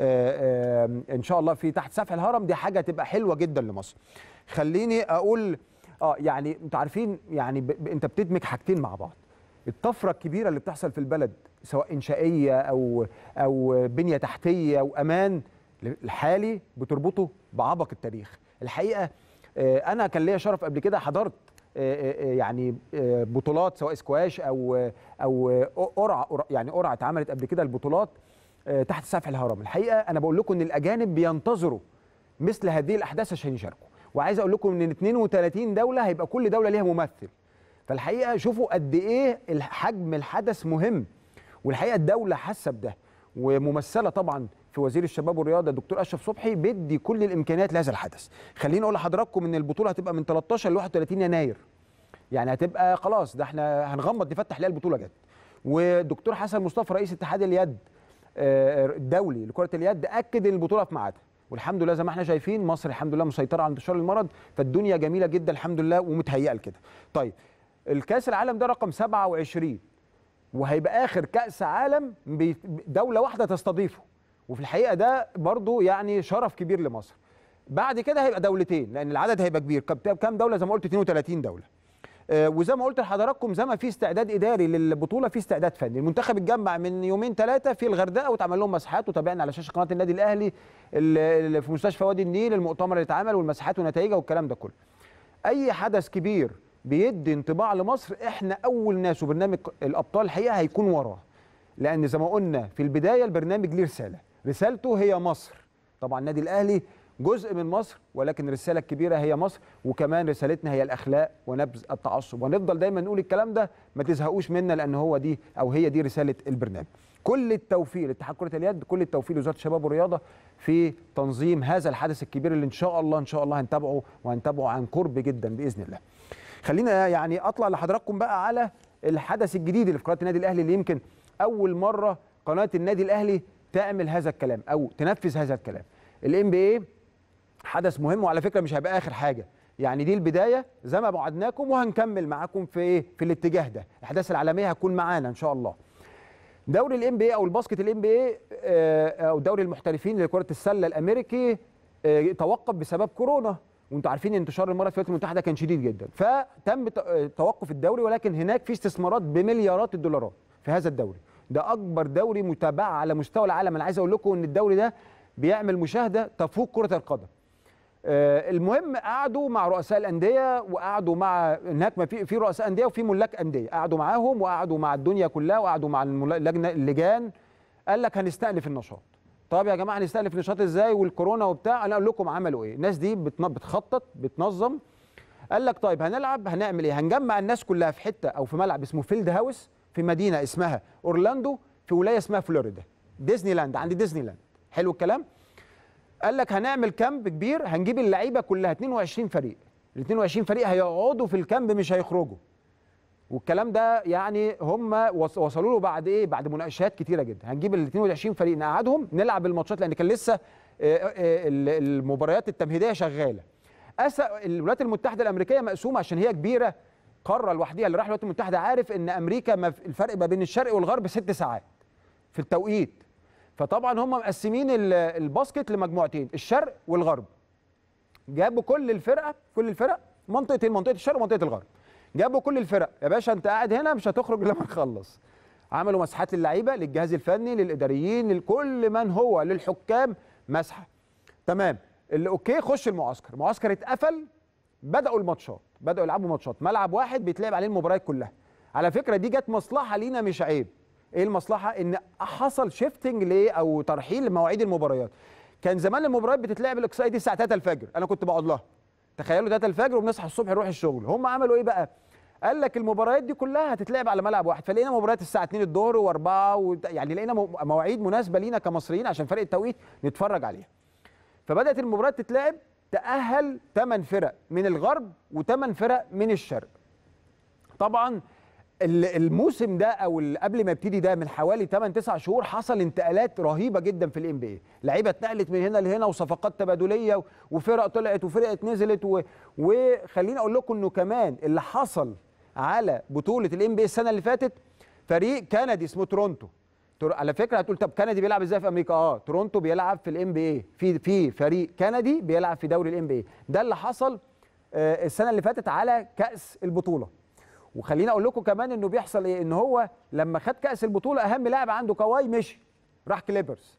آه، ان شاء الله في تحت سفح الهرم دي حاجه تبقى حلوه جدا لمصر خليني اقول اه يعني انتوا عارفين يعني ب... ب... انت بتدمج حاجتين مع بعض الطفره الكبيره اللي بتحصل في البلد سواء انشائيه او او بنيه تحتيه وامان الحالي بتربطه بعبق التاريخ الحقيقه آه، انا كان ليا شرف قبل كده حضرت آه، آه، يعني آه، بطولات سواء سكواش او او قرعه قرعة- يعني قرعه اتعملت قبل كده البطولات آه، تحت سفح الهرم الحقيقه انا بقول لكم ان الاجانب بينتظروا مثل هذه الاحداث عشان يشاركوا وعايز اقول لكم ان 32 دوله هيبقى كل دوله ليها ممثل فالحقيقه شوفوا قد ايه حجم الحدث مهم والحقيقه الدوله حاسه بده وممثله طبعا في وزير الشباب والرياضه الدكتور اشرف صبحي بيدي كل الامكانيات لهذا الحدث خليني اقول لحضراتكم ان البطوله هتبقى من 13 ل 31 يناير يعني هتبقى خلاص ده احنا هنغمض نفتح نلاقي البطوله جت ودكتور حسن مصطفى رئيس اتحاد اليد آه، الدولي لكره اليد اكد ان البطوله في ميعادها والحمد لله زي ما احنا شايفين مصر الحمد لله مسيطره على انتشار المرض فالدنيا جميله جدا الحمد لله ومتهيئه لكده طيب الكاس العالم ده رقم 27 وهيبقى اخر كاس عالم بي- دوله واحده تستضيفه وفي الحقيقه ده برضو يعني شرف كبير لمصر بعد كده هيبقى دولتين لان العدد هيبقى كبير كم- كام دوله زي ما قلت 32 دوله آه، وزي ما قلت لحضراتكم زي ما في استعداد اداري للبطوله في استعداد فني المنتخب اتجمع من يومين ثلاثه في الغردقه واتعمل لهم مساحات وتابعنا على شاشه قناه النادي الاهلي ال- ال- في مستشفى وادي النيل المؤتمر اللي اتعمل والمساحات ونتائجها والكلام ده كله اي حدث كبير بيدي انطباع لمصر احنا اول ناس وبرنامج الابطال الحقيقه هيكون وراه لان زي ما قلنا في البدايه البرنامج ليه رساله رسالته هي مصر طبعا النادي الاهلي جزء من مصر ولكن الرساله الكبيره هي مصر وكمان رسالتنا هي الاخلاق ونبذ التعصب ونفضل دايما نقول الكلام ده ما تزهقوش منا لان هو دي او هي دي رساله البرنامج كل التوفيق لاتحاد كره اليد كل التوفيق لوزاره الشباب والرياضه في تنظيم هذا الحدث الكبير اللي ان شاء الله ان شاء الله هنتابعه وهنتابعه عن قرب جدا باذن الله خلينا يعني اطلع لحضراتكم بقى على الحدث الجديد اللي في قناه النادي الاهلي اللي يمكن اول مره قناه النادي الاهلي تعمل هذا الكلام او تنفذ هذا الكلام الام بي اي حدث مهم وعلى فكره مش هيبقى اخر حاجه يعني دي البدايه زي ما وعدناكم وهنكمل معاكم في ايه في الاتجاه ده الاحداث العالميه هتكون معانا ان شاء الله دوري الام بي او الباسكت الام بي او دوري المحترفين لكره السله الامريكي آه، توقف بسبب كورونا وانتم عارفين انتشار المرض في الولايات المتحده كان شديد جدا فتم ت- آه، توقف الدوري ولكن هناك في استثمارات بمليارات الدولارات في هذا الدوري ده اكبر دوري متابعه على مستوى العالم انا عايز اقول لكم ان الدوري ده بيعمل مشاهده تفوق كره القدم آه، المهم قعدوا مع رؤساء الانديه وقعدوا مع هناك ما في في رؤساء انديه وفي ملاك انديه قعدوا معاهم وقعدوا مع الدنيا كلها وقعدوا مع الملا- اللجنه اللجان قال لك هنستأنف النشاط طب يا جماعه هنستأنف النشاط ازاي والكورونا وبتاع انا اقول لكم عملوا ايه الناس دي بتن- بتخطط بتنظم قال لك طيب هنلعب هنعمل ايه هنجمع الناس كلها في حته او في ملعب اسمه فيلد هاوس في مدينه اسمها اورلاندو في ولايه اسمها فلوريدا ديزني لاند عند ديزني لاند حلو الكلام قال لك هنعمل كامب كبير هنجيب اللعيبه كلها 22 فريق ال 22 فريق هيقعدوا في الكامب مش هيخرجوا والكلام ده يعني هم وص- وصلوا له بعد ايه بعد مناقشات كتيره جدا هنجيب ال 22 فريق نقعدهم نلعب الماتشات لان كان لسه آه، آه، ال- المباريات التمهيديه شغاله أس الولايات المتحده الامريكيه مقسومه عشان هي كبيره قاره لوحديها اللي راح الولايات المتحده عارف ان امريكا ما في- الفرق ما بين الشرق والغرب ست ساعات في التوقيت فطبعا هم مقسمين ال- الباسكت لمجموعتين الشرق والغرب جابوا كل الفرقه كل الفرق منطقتين منطقه الشرق ومنطقه الغرب جابوا كل الفرق يا باشا انت قاعد هنا مش هتخرج الا لما نخلص عملوا مساحات للعيبه للجهاز الفني للاداريين لكل من هو للحكام مسحه تمام اللي اوكي خش المعسكر المعسكر اتقفل بداوا الماتشات بداوا يلعبوا ماتشات ملعب واحد بيتلعب عليه المباريات كلها على فكره دي جت مصلحه لينا مش عيب ايه المصلحه ان حصل شيفتنج ليه او ترحيل لمواعيد المباريات كان زمان المباريات بتتلعب الاقصائي دي الساعه 3 الفجر انا كنت بقعد لها تخيلوا 3 الفجر وبنصحى الصبح نروح الشغل هم عملوا ايه بقى قال لك المباريات دي كلها هتتلعب على ملعب واحد فلقينا مباريات الساعه 2 الظهر و4 و... يعني لقينا مو- مواعيد مناسبه لينا كمصريين عشان فرق التوقيت نتفرج عليها فبدات المباريات تتلعب تاهل 8 فرق من الغرب و8 فرق من الشرق طبعا ال- الموسم ده او ال- قبل ما يبتدي ده من حوالي 8 9 شهور حصل انتقالات رهيبه جدا في الام بي اي لعيبه اتنقلت من هنا لهنا وصفقات تبادليه و- وفرق طلعت وفرقت نزلت و- وخليني اقول لكم انه كمان اللي حصل على بطوله الام بي اي السنه اللي فاتت فريق كندي اسمه تورونتو تور- على فكره هتقول طب كندي بيلعب ازاي في امريكا اه تورونتو بيلعب في الام بي اي في في فريق كندي بيلعب في دوري الام بي اي ده اللي حصل آه، السنه اللي فاتت على كاس البطوله وخليني اقول لكم كمان انه بيحصل ايه ان هو لما خد كاس البطوله اهم لاعب عنده كواي مشي راح كليبرز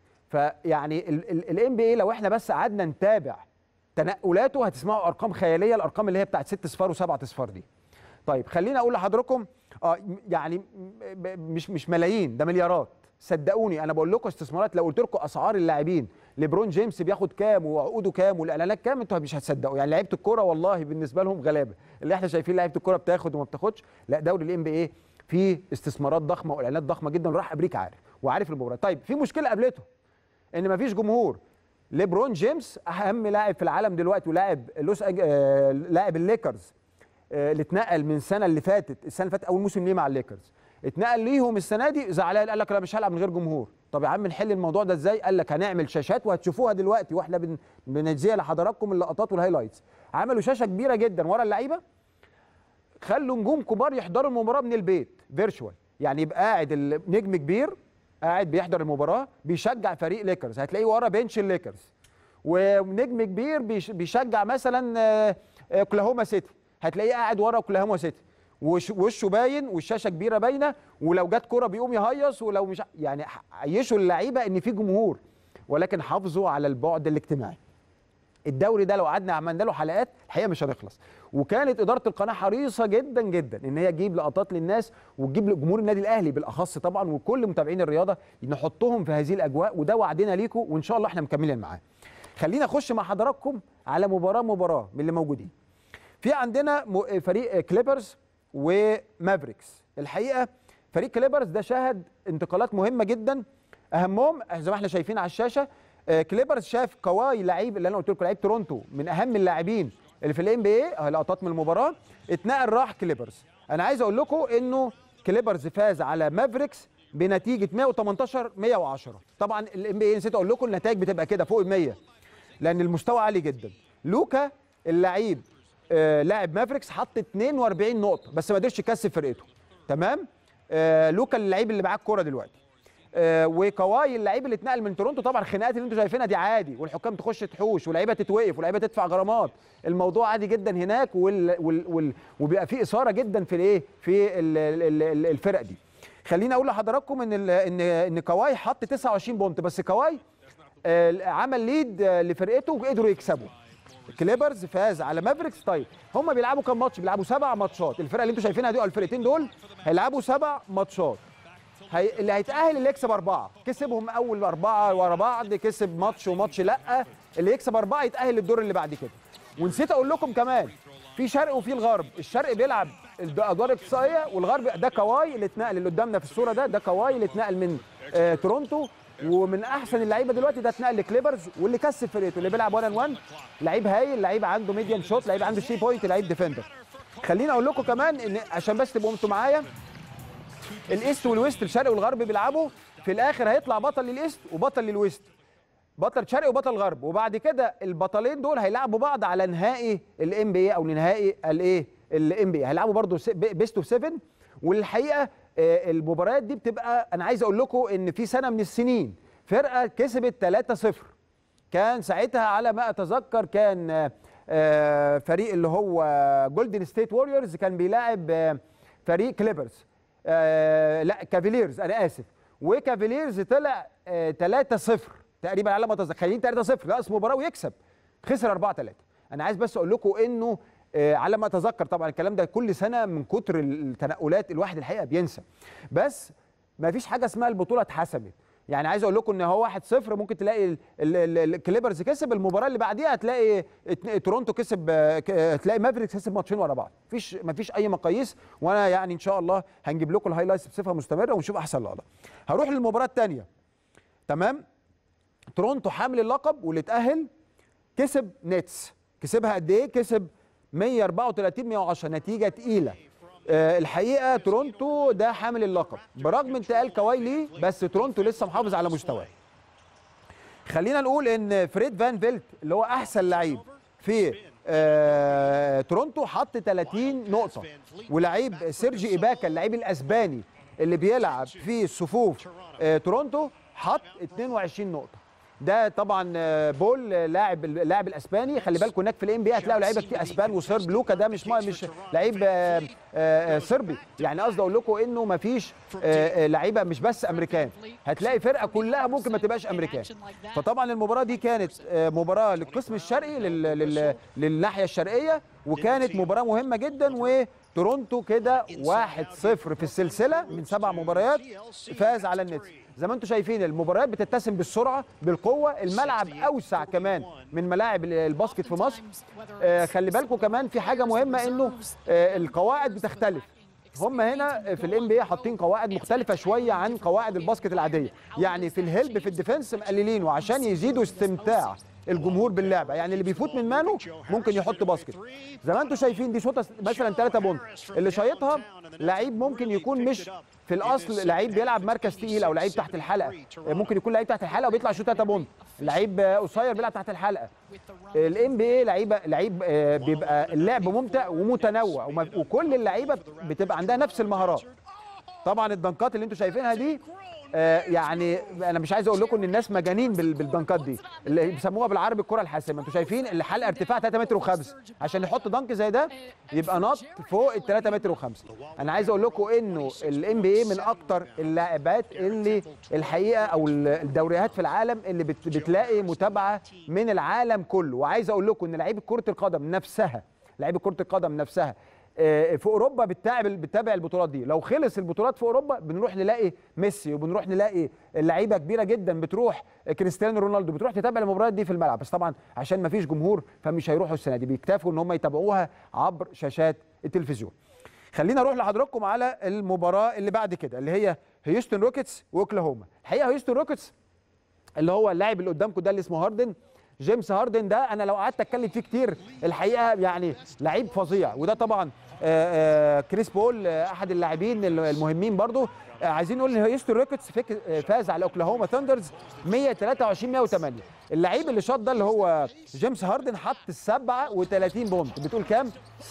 فيعني الام بي اي لو احنا بس قعدنا نتابع تنقلاته هتسمعوا ارقام خياليه الارقام اللي هي بتاعت ست صفار وسبعة صفار دي طيب خليني اقول لحضراتكم اه يعني م- ب- مش مش ملايين ده مليارات صدقوني انا بقول لكم استثمارات لو قلت لكم اسعار اللاعبين ليبرون جيمس بياخد كام وعقوده كام والاعلانات كام انتوا مش هتصدقوا يعني لعيبه الكوره والله بالنسبه لهم غلابه اللي احنا شايفين لعيبه الكوره بتاخد وما بتاخدش لا دوري الام بي اي فيه استثمارات ضخمه واعلانات ضخمه جدا راح امريكا عارف وعارف المباراه طيب في مشكله قابلته ان مفيش جمهور ليبرون جيمس اهم لاعب في العالم دلوقتي ولاعب لوس أج... آه... لاعب الليكرز آه، اللي اتنقل من السنه اللي فاتت السنه اللي فاتت اول موسم ليه مع الليكرز اتنقل ليهم السنه دي زعلان قال لك لا مش هلعب من غير جمهور طب يا عم نحل الموضوع ده ازاي قال لك هنعمل شاشات وهتشوفوها دلوقتي واحنا بن... بنجزيها لحضراتكم اللقطات والهايلايتس عملوا شاشه كبيره جدا ورا اللعيبه خلوا نجوم كبار يحضروا المباراه من البيت فيرتشوال يعني يبقى قاعد النجم كبير قاعد بيحضر المباراه بيشجع فريق ليكرز هتلاقيه ورا بنش الليكرز ونجم كبير بيش- بيشجع مثلا آه، آه، اوكلاهوما سيتي هتلاقيه قاعد ورا اوكلاهوما سيتي وش- وشه باين والشاشه كبيره باينه ولو جت كره بيقوم يهيص ولو مش ع- يعني ح- عيشوا اللعيبه ان في جمهور ولكن حافظوا على البعد الاجتماعي الدوري ده لو قعدنا عملنا له حلقات الحقيقه مش هنخلص وكانت اداره القناه حريصه جدا جدا ان هي تجيب لقطات للناس وتجيب لجمهور النادي الاهلي بالاخص طبعا وكل متابعين الرياضه نحطهم في هذه الاجواء وده وعدنا ليكم وان شاء الله احنا مكملين معاه خلينا اخش مع حضراتكم على مباراه مباراه من اللي موجودين في عندنا م- فريق كليبرز ومافريكس الحقيقه فريق كليبرز ده شهد انتقالات مهمه جدا اهمهم زي ما احنا شايفين على الشاشه آه، كليبرز شاف كواي لعيب اللي انا قلت لكم لعيب تورونتو من اهم اللاعبين اللي في الام بي اي لقطات من المباراه اتنقل راح كليبرز انا عايز اقول لكم انه كليبرز فاز على مافريكس بنتيجه 118 110 طبعا الام بي اي نسيت اقول لكم النتائج بتبقى كده فوق ال 100 لان المستوى عالي جدا لوكا اللعيب آه لاعب مافريكس حط 42 نقطه بس ما قدرش يكسب فرقته تمام آه لوكا اللعيب اللي معاه الكوره دلوقتي آه وكواي اللعيب اللي اتنقل من تورونتو طبعا الخناقات اللي انتوا شايفينها دي عادي والحكام تخش تحوش ولاعيبه تتوقف ولاعيبه تدفع غرامات الموضوع عادي جدا هناك وال وال وال وبيبقى في اثاره جدا في الايه في ال ال ال الفرق دي خليني اقول لحضراتكم ان ال- ان ان كواي حط 29 بونت بس كواي آه، عمل ليد آه، لفرقته وقدروا يكسبوا كليبرز فاز على مافريكس طيب هم بيلعبوا كام ماتش بيلعبوا سبع ماتشات الفرقه اللي انتوا شايفينها دي أو الفرقتين دول هيلعبوا سبع ماتشات هي... اللي هيتاهل اللي يكسب اربعه كسبهم اول اربعه ورا بعض كسب ماتش وماتش لا اللي يكسب اربعه يتاهل للدور اللي بعد كده ونسيت اقول لكم كمان في شرق وفي الغرب الشرق بيلعب الادوار الاقصائيه والغرب ده كواي اللي اتنقل اللي قدامنا في الصوره ده ده كواي اللي اتنقل من آه تورونتو ومن احسن اللعيبه دلوقتي ده اتنقل لكليبرز واللي كسب فرقته اللي بيلعب 1 ان 1 لعيب هايل لعيب عنده ميديم شوت لعيب عنده 3 بوينت لعيب ديفندر خليني اقول لكم كمان ان عشان بس تبقوا انتوا معايا الايست والويست الشرق والغرب بيلعبوا في الاخر هيطلع بطل للايست وبطل للويست بطل شرقي وبطل غرب وبعد كده البطلين دول هيلعبوا بعض على نهائي الام بي او نهائي الايه الام بي هيلعبوا برضو بيست اوف 7 والحقيقه آه، المباريات دي بتبقى انا عايز اقول لكم ان في سنه من السنين فرقه كسبت 3-0 كان ساعتها على ما اتذكر كان آه، آه، فريق اللي هو جولدن ستيت ووريرز كان بيلاعب آه، فريق كليبرز آه، لا كافيليرز انا اسف وكافيليرز طلع آه، 3-0 تقريبا على ما اتذكر خليل 3-0 ناقص مباراه ويكسب خسر 4-3 انا عايز بس اقول لكم انه آه، على ما اتذكر طبعا الكلام ده كل سنه من كتر التنقلات الواحد الحقيقه بينسى بس ما فيش حاجه اسمها البطوله اتحسمت يعني عايز اقول لكم ان هو 1-0 ممكن تلاقي ال- ال- ال- الكليبرز كسب المباراه اللي بعديها هتلاقي اتن- تورونتو كسب آه، ك- آه، تلاقي مافريكس كسب ماتشين ورا بعض مفيش مفيش اي مقاييس وانا يعني ان شاء الله هنجيب لكم الهايلايتس بصفه مستمره ونشوف احسن لقطه هروح للمباراه الثانيه تمام تورونتو حامل اللقب واللي اتاهل كسب نتس كسبها قد ايه كسب 134 110 نتيجه تقيله آه، الحقيقه تورونتو ده حامل اللقب برغم انتقال كواي ليه بس تورونتو لسه محافظ على مستواه خلينا نقول ان فريد فان فيلت اللي هو احسن لعيب في آه تورونتو حط 30 نقطه ولعيب سيرجي ايباكا اللعيب الاسباني اللي بيلعب في صفوف آه تورونتو حط 22 نقطه ده طبعا آه، بول آه، لاعب اللاعب الاسباني خلي بالكم هناك في الام بي هتلاقوا لعيبه كتير اسبان وصرب لوكا ده مش ما مش لعيب آه، آه، آه، صربي يعني قصدي اقول لكم انه ما فيش لعيبه مش بس امريكان هتلاقي فرقه كلها ممكن ما تبقاش امريكان فطبعا المباراه دي كانت آه، مباراه للقسم الشرقي لل- لل- للناحيه الشرقيه وكانت مباراه مهمه جدا وتورونتو كده 1-0 في السلسله من سبع مباريات فاز على النتس زي ما انتم شايفين المباريات بتتسم بالسرعه بالقوه الملعب اوسع كمان من ملاعب ال- الباسكت في مصر آه، خلي بالكم كمان في حاجه مهمه انه آه، القواعد بتختلف هم هنا في الام بي حاطين قواعد مختلفه شويه عن قواعد الباسكت العاديه يعني في الهلب في الديفنس مقللينه عشان يزيدوا استمتاع الجمهور باللعبه يعني اللي بيفوت من مانو ممكن يحط باسكت زي ما انتم شايفين دي شوطه مثلا 3 بونت اللي شايطها لعيب ممكن يكون مش في الاصل لعيب بيلعب مركز تقيل او لعيب تحت الحلقه ممكن يكون لعيب تحت الحلقه وبيطلع يشوط 3 بونت لعيب قصير بيلعب تحت الحلقه الام بي اي لعيبه لعيب آه، بيبقى اللعب ممتع ومتنوع وما- وكل اللعيبه بتبقى عندها نفس المهارات طبعا الدنكات اللي انتم شايفينها دي آه، يعني انا مش عايز اقول لكم ان الناس مجانين بال- بالدنكات دي اللي بيسموها بالعربي الكره الحاسمه انتوا شايفين الحلقه ارتفاع 3 متر و5 عشان يحط دنك زي ده يبقى نط فوق ال 3 متر و5 انا عايز اقول لكم انه الام بي اي من اكتر اللاعبات اللي الحقيقه او ال- الدوريات في العالم اللي بت- بتلاقي متابعه من العالم كله وعايز اقول لكم ان لعيبه كره القدم نفسها لعيبه كره القدم نفسها آه، في اوروبا بتتابع بتتابع البطولات دي لو خلص البطولات في اوروبا بنروح نلاقي ميسي وبنروح نلاقي لعيبه كبيره جدا بتروح كريستيانو رونالدو بتروح تتابع المباريات دي في الملعب بس طبعا عشان ما فيش جمهور فمش هيروحوا السنه دي بيكتفوا ان هم يتابعوها عبر شاشات التلفزيون خلينا اروح لحضراتكم على المباراه اللي بعد كده اللي هي هيوستن روكيتس واوكلاهوما الحقيقه هيوستن روكيتس اللي هو اللاعب اللي قدامكم ده اللي اسمه هاردن جيمس هاردن ده انا لو قعدت اتكلم فيه كتير الحقيقه يعني لعيب فظيع وده طبعا آه، آه، كريس بول آه، احد اللاعبين المهمين برضو آه، عايزين نقول ان هيوستن روكيتس فك- آه، فاز على اوكلاهوما ثاندرز 123 108 اللعيب اللي شاط ده اللي هو جيمس هاردن حط 37 بونت بتقول كام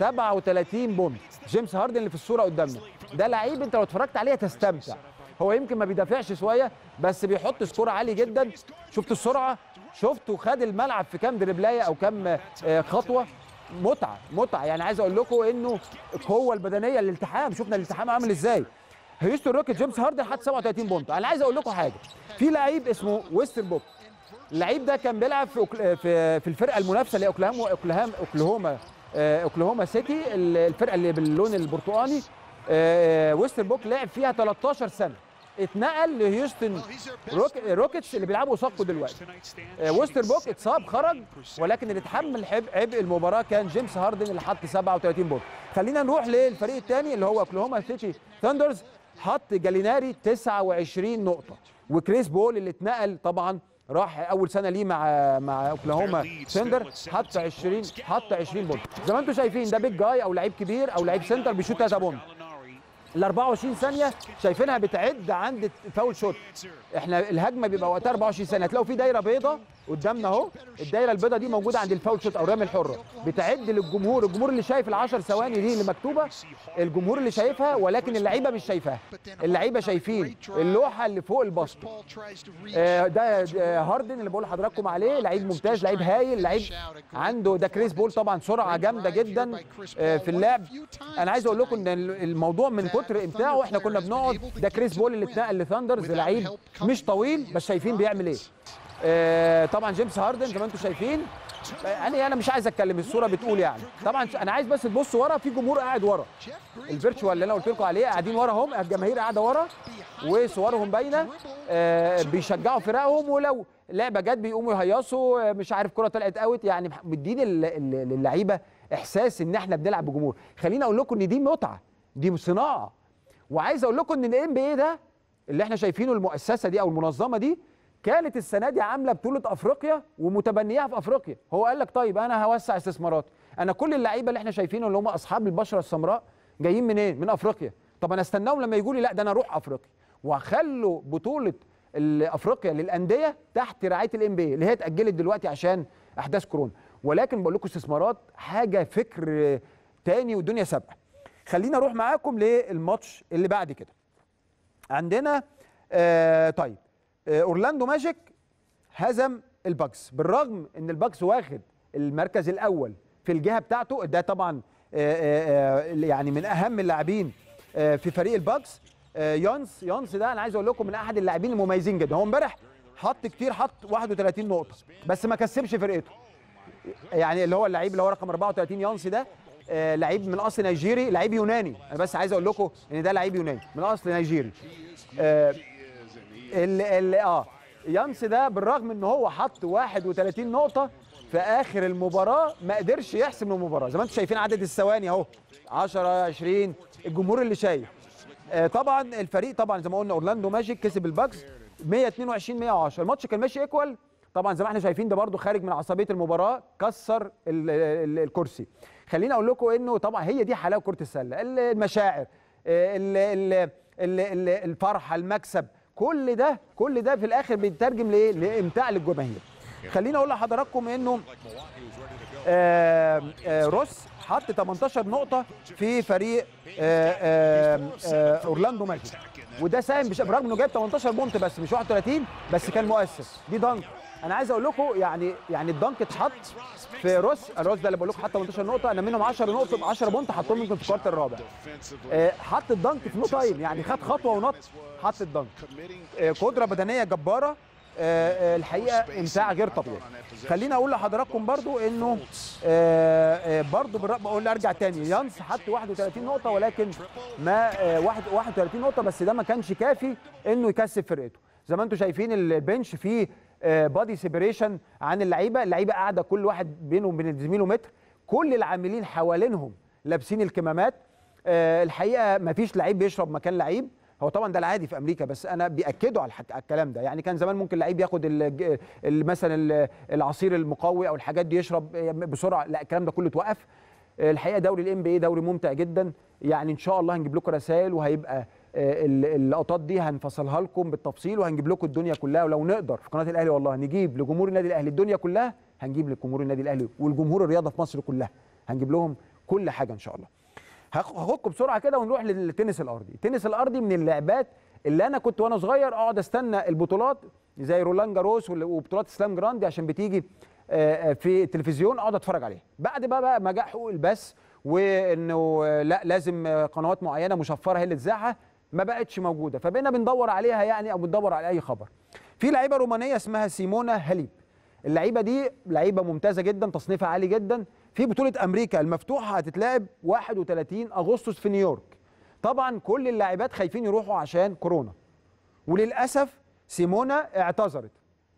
37 بونت جيمس هاردن اللي في الصوره قدامنا ده لعيب انت لو اتفرجت عليه تستمتع هو يمكن ما بيدافعش شويه بس بيحط سكور عالي جدا شفت السرعه شفته خد الملعب في كام دربلايه او كام آه، خطوه متعه متعه يعني عايز اقول لكم انه القوه البدنيه الالتحام شفنا الالتحام عامل ازاي هيوستن روكيت جيمس هاردن حط 37 بونت انا عايز اقول لكم حاجه في لعيب اسمه ويستر بوك اللعيب ده كان بيلعب في أوكل- في في الفرقه المنافسه لاوكلاهوما اوكلاهوما اوكلاهوما آه، اوكلاهوما سيتي ال- الفرقه اللي باللون البرتقاني آه، ويستر بوك لعب فيها 13 سنه اتنقل لهيوستن روك روكيتس اللي بيلعبوا قصادكم دلوقتي آه، ويستر بوك اتصاب خرج ولكن اللي اتحمل عبء عبء المباراه كان جيمس هاردن اللي حط 37 بونت خلينا نروح للفريق الثاني اللي هو اوكلاهوما سيتي ثاندرز حط جاليناري 29 نقطه وكريس بول اللي اتنقل طبعا راح اول سنه ليه مع مع اوكلاهوما سندر حط 20 حط 20 بونت زي ما انتم شايفين ده بيج جاي او لعيب كبير او لعيب سنتر بيشوط 3 بونت ال 24 ثانيه شايفينها بتعد عند الفاول شوت احنا الهجمه بيبقى وقتها 24 ثانيه هتلاقوا في دايره بيضاء قدامنا اهو الدايره البيضاء دي موجوده عند الفاول شوت او الرمي الحره بتعد للجمهور الجمهور اللي شايف ال 10 ثواني دي اللي مكتوبه الجمهور اللي شايفها ولكن اللعيبه مش شايفاها اللعيبه شايفين اللوحه اللي فوق الباسكت آه، ده آه، هاردن اللي بقول لحضراتكم عليه لعيب ممتاز لعيب هايل لعيب عنده ده كريس بول طبعا سرعه جامده جدا آه، في اللعب انا عايز اقول لكم ان الموضوع من كتر امتاعه احنا كنا بنقعد ده كريس بول اللي اتنقل لثاندرز لعيب مش طويل بس شايفين بيعمل ايه آه، طبعا جيمس هاردن زي ما انتم شايفين يعني انا مش عايز اتكلم الصوره بتقول يعني طبعا انا عايز بس تبص ورا في جمهور قاعد ورا الفيرتشوال اللي انا قلت لكم عليه قاعدين ورا هم الجماهير قاعده ورا وصورهم باينه آه، بيشجعوا فرقهم ولو لعبه جت بيقوموا يهيصوا آه، مش عارف كره طلعت اوت يعني مدين ال- ال- للعيبه احساس ان احنا بنلعب بجمهور خليني اقول لكم ان دي متعه دي صناعه وعايز اقول لكم ان الام بي اي ده اللي احنا شايفينه المؤسسه دي او المنظمه دي كانت السنه دي عامله بطوله افريقيا ومتبنياها في افريقيا هو قال لك طيب انا هوسع استثمارات انا كل اللعيبه اللي احنا شايفينه اللي هم اصحاب البشره السمراء جايين منين من افريقيا طب انا استناهم لما يجوا لي لا ده انا اروح افريقيا وخلوا بطوله ال- افريقيا للانديه تحت رعايه الام بي اللي هي اتاجلت دلوقتي عشان احداث كورونا ولكن بقول لكم استثمارات حاجه فكر تاني والدنيا سابقه خلينا اروح معاكم للماتش اللي بعد كده عندنا آه طيب آه اورلاندو ماجيك هزم الباكس بالرغم ان الباكس واخد المركز الاول في الجهه بتاعته ده طبعا آه آه آه يعني من اهم اللاعبين آه في فريق الباكس آه يانس يانس ده انا عايز اقول لكم من احد اللاعبين المميزين جدا هو امبارح حط كتير حط 31 نقطه بس ما كسبش فرقته يعني اللي هو اللعيب اللي هو رقم 34 يانسي ده آه لعيب من اصل نيجيري لعيب يوناني انا بس عايز اقول لكم ان ده لعيب يوناني من اصل نيجيري آه ال ال اه يانس ده بالرغم ان هو حط 31 نقطه في اخر المباراه ما قدرش يحسم المباراه زي ما انتم شايفين عدد الثواني اهو 10 20 الجمهور اللي شايف آه طبعا الفريق طبعا زي ما قلنا اورلاندو ماجيك كسب الباكس 122 110 الماتش كان ماشي ايكوال طبعا زي ما احنا شايفين ده برده خارج من عصبيه المباراه كسر ال ال الكرسي خليني اقول لكم انه طبعا هي دي حلاوه كره السله المشاعر ال ال ال ال الفرحه المكسب كل ده كل ده في الاخر بيترجم لايه لامتاع للجماهير خليني اقول لحضراتكم انه آه آه روس حط 18 نقطة في فريق آه آه آه أورلاندو ماجيك وده ساهم بش... برغم انه جايب 18 بونت بس مش 31 بس كان مؤثر دي دانك انا عايز اقول لكم يعني يعني الدانك اتحط في روس الروس ده اللي بقول لكم حط 18 نقطه انا منهم 10 نقطه 10 بونت حطهم يمكن في الكوارتر الرابع آه، حط الدانك في نو تايم يعني خد خطوه ونط حط الدانك آه، قدره بدنيه جباره آه، آه، الحقيقه امتاع غير طبيعي خليني اقول لحضراتكم برضو انه آه، آه، برضو بالرغم بقول ارجع تاني يانس حط 31 نقطه ولكن ما آه، واحد 31 نقطه بس ده ما كانش كافي انه يكسب فرقته زي ما انتم شايفين البنش فيه بادي سيبريشن عن اللعيبه اللعيبه قاعده كل واحد بينه وبين زميله متر كل العاملين حوالينهم لابسين الكمامات آه، الحقيقه ما فيش لعيب بيشرب مكان لعيب هو طبعا ده العادي في امريكا بس انا بياكدوا على الحك- على الكلام ده يعني كان زمان ممكن لعيب ياخد ال- ال- مثلا ال- العصير المقوي او الحاجات دي يشرب بسرعه لا الكلام ده كله اتوقف الحقيقه دوري الام بي اي دوري ممتع جدا يعني ان شاء الله هنجيب لكم رسائل وهيبقى آه، ال- اللقطات دي هنفصلها لكم بالتفصيل وهنجيب لكم الدنيا كلها ولو نقدر في قناه الاهلي والله نجيب لجمهور النادي الاهلي الدنيا كلها هنجيب لجمهور النادي الاهلي والجمهور الرياضه في مصر كلها هنجيب لهم كل حاجه ان شاء الله هاخ- هاخدكم بسرعه كده ونروح للتنس الارضي التنس الارضي من اللعبات اللي انا كنت وانا صغير اقعد استنى البطولات زي رولان جاروس وال- وبطولات سلام جراندي عشان بتيجي آه، آه، في التلفزيون اقعد اتفرج عليها بعد بقى بقى ما جاء حقوق البث وانه آه، لا لازم آه، قنوات معينه مشفره هي اللي تذاعها ما بقتش موجوده فبقينا بندور عليها يعني او بندور على اي خبر في لعيبه رومانيه اسمها سيمونا هاليب اللعيبه دي لعيبه ممتازه جدا تصنيفها عالي جدا في بطوله امريكا المفتوحه هتتلعب 31 اغسطس في نيويورك طبعا كل اللاعبات خايفين يروحوا عشان كورونا وللاسف سيمونا اعتذرت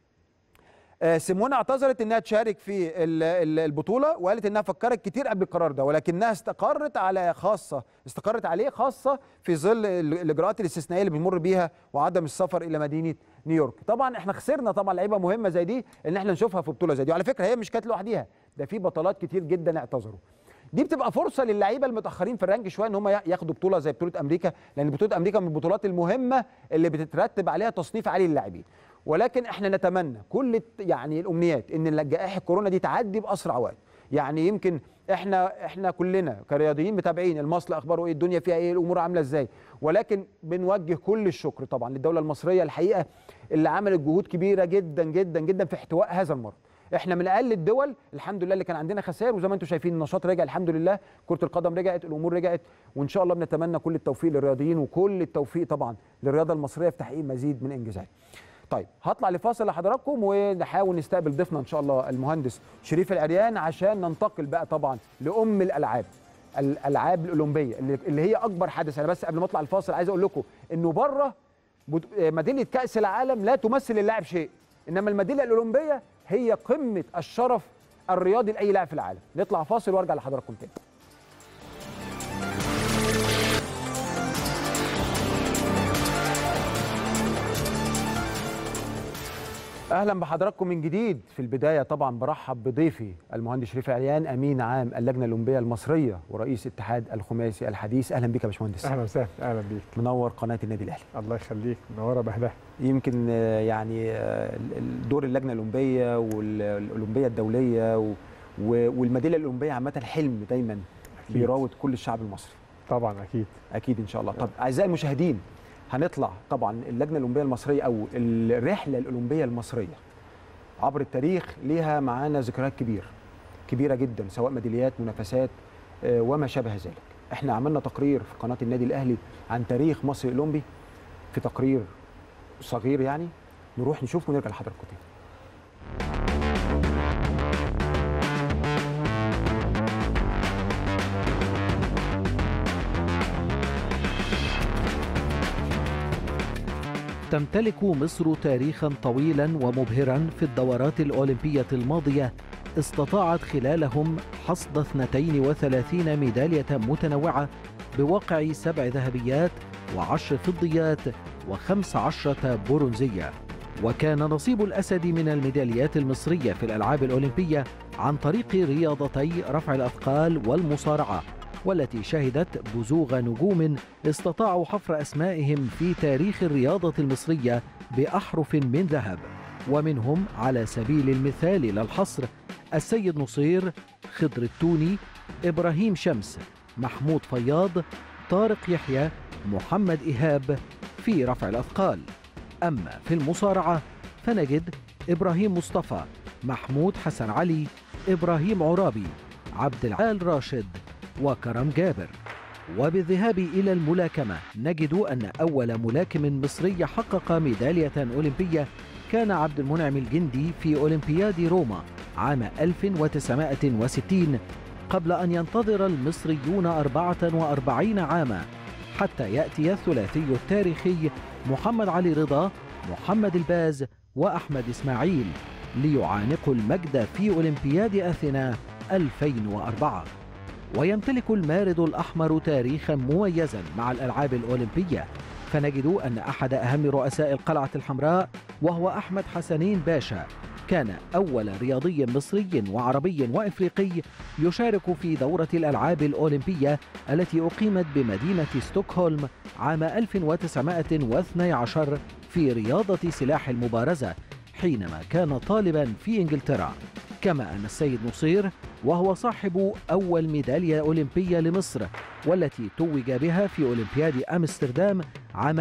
آه، سيمونا اعتذرت انها تشارك في ال- ال- البطوله وقالت انها فكرت كتير قبل القرار ده ولكنها استقرت على خاصه استقرت عليه خاصه في ظل ال- الاجراءات الاستثنائيه اللي بنمر بيها وعدم السفر الى مدينه نيويورك طبعا احنا خسرنا طبعا لعيبه مهمه زي دي ان احنا نشوفها في بطوله زي دي وعلى فكره هي مش كانت لوحديها ده في بطولات كتير جدا اعتذروا دي بتبقى فرصه للعيبه المتاخرين في الرانك شويه ان هم ياخدوا بطوله زي بطوله امريكا لان بطوله امريكا من البطولات المهمه اللي بتترتب عليها تصنيف عالي للاعبين ولكن احنا نتمنى كل الت- يعني الامنيات ان جائحه كورونا دي تعدي باسرع وقت يعني يمكن احنا احنا كلنا كرياضيين متابعين المصل اخباره ايه الدنيا فيها ايه الامور عامله ازاي ولكن بنوجه كل الشكر طبعا للدوله المصريه الحقيقه اللي عملت جهود كبيره جدا جدا جدا في احتواء هذا المرض احنا من اقل الدول الحمد لله اللي كان عندنا خسائر وزي ما انتم شايفين النشاط رجع الحمد لله كره القدم رجعت الامور رجعت وان شاء الله بنتمنى كل التوفيق للرياضيين وكل التوفيق طبعا للرياضه المصريه في تحقيق مزيد من انجازات طيب هطلع لفاصل لحضراتكم ونحاول نستقبل ضيفنا ان شاء الله المهندس شريف العريان عشان ننتقل بقى طبعا لام الالعاب الالعاب الاولمبيه اللي اللي هي اكبر حدث انا بس قبل ما اطلع الفاصل عايز اقول لكم انه بره بط- ميداليه كاس العالم لا تمثل اللاعب شيء انما الميداليه الاولمبيه هي قمه الشرف الرياضي لاي لاعب في العالم نطلع فاصل وارجع لحضراتكم تاني اهلا بحضراتكم من جديد في البدايه طبعا برحب بضيفي المهندس شريف عريان امين عام اللجنه الاولمبيه المصريه ورئيس اتحاد الخماسي الحديث اهلا بك يا باشمهندس اهلا وسهلا اهلا بيك منور قناه النادي الاهلي الله يخليك منوره بهدها يمكن آه، يعني آه، ال- ال- دور اللجنه الاولمبيه والاولمبيه الدوليه و- و- والميداليه الاولمبيه عامه حلم دايما بيراود كل الشعب المصري طبعا اكيد اكيد ان شاء الله طب اعزائي المشاهدين هنطلع طبعا اللجنه الاولمبيه المصريه او الرحله الاولمبيه المصريه عبر التاريخ ليها معانا ذكريات كبيره كبيره جدا سواء ميداليات منافسات آه، وما شابه ذلك احنا عملنا تقرير في قناه النادي الاهلي عن تاريخ مصر الاولمبي في تقرير صغير يعني نروح نشوفه ونرجع لحضراتكم تاني تمتلك مصر تاريخا طويلا ومبهرا في الدورات الأولمبية الماضية استطاعت خلالهم حصد 32 ميدالية متنوعة بواقع سبع ذهبيات وعشر فضيات وخمس عشرة برونزية وكان نصيب الأسد من الميداليات المصرية في الألعاب الأولمبية عن طريق رياضتي رفع الأثقال والمصارعة والتي شهدت بزوغ نجوم استطاعوا حفر أسمائهم في تاريخ الرياضة المصرية بأحرف من ذهب ومنهم على سبيل المثال لا الحصر السيد نصير خضر التوني إبراهيم شمس محمود فياض طارق يحيى محمد إيهاب في رفع الأثقال أما في المصارعة فنجد إبراهيم مصطفى محمود حسن علي إبراهيم عرابي عبد العال راشد وكرم جابر وبالذهاب إلى الملاكمة نجد أن أول ملاكم مصري حقق ميدالية أولمبية كان عبد المنعم الجندي في أولمبياد روما عام 1960 قبل أن ينتظر المصريون 44 عاما حتى يأتي الثلاثي التاريخي محمد علي رضا محمد الباز وأحمد إسماعيل ليعانقوا المجد في أولمبياد أثينا 2004 ويمتلك المارد الأحمر تاريخا مميزا مع الألعاب الأولمبية فنجد أن أحد أهم رؤساء القلعة الحمراء وهو أحمد حسنين باشا كان أول رياضي مصري وعربي وإفريقي يشارك في دورة الألعاب الأولمبية التي أقيمت بمدينة ستوكهولم عام 1912 في رياضة سلاح المبارزة حينما كان طالبا في إنجلترا كما أن السيد نصير وهو صاحب أول ميدالية أولمبية لمصر والتي توج بها في أولمبياد أمستردام عام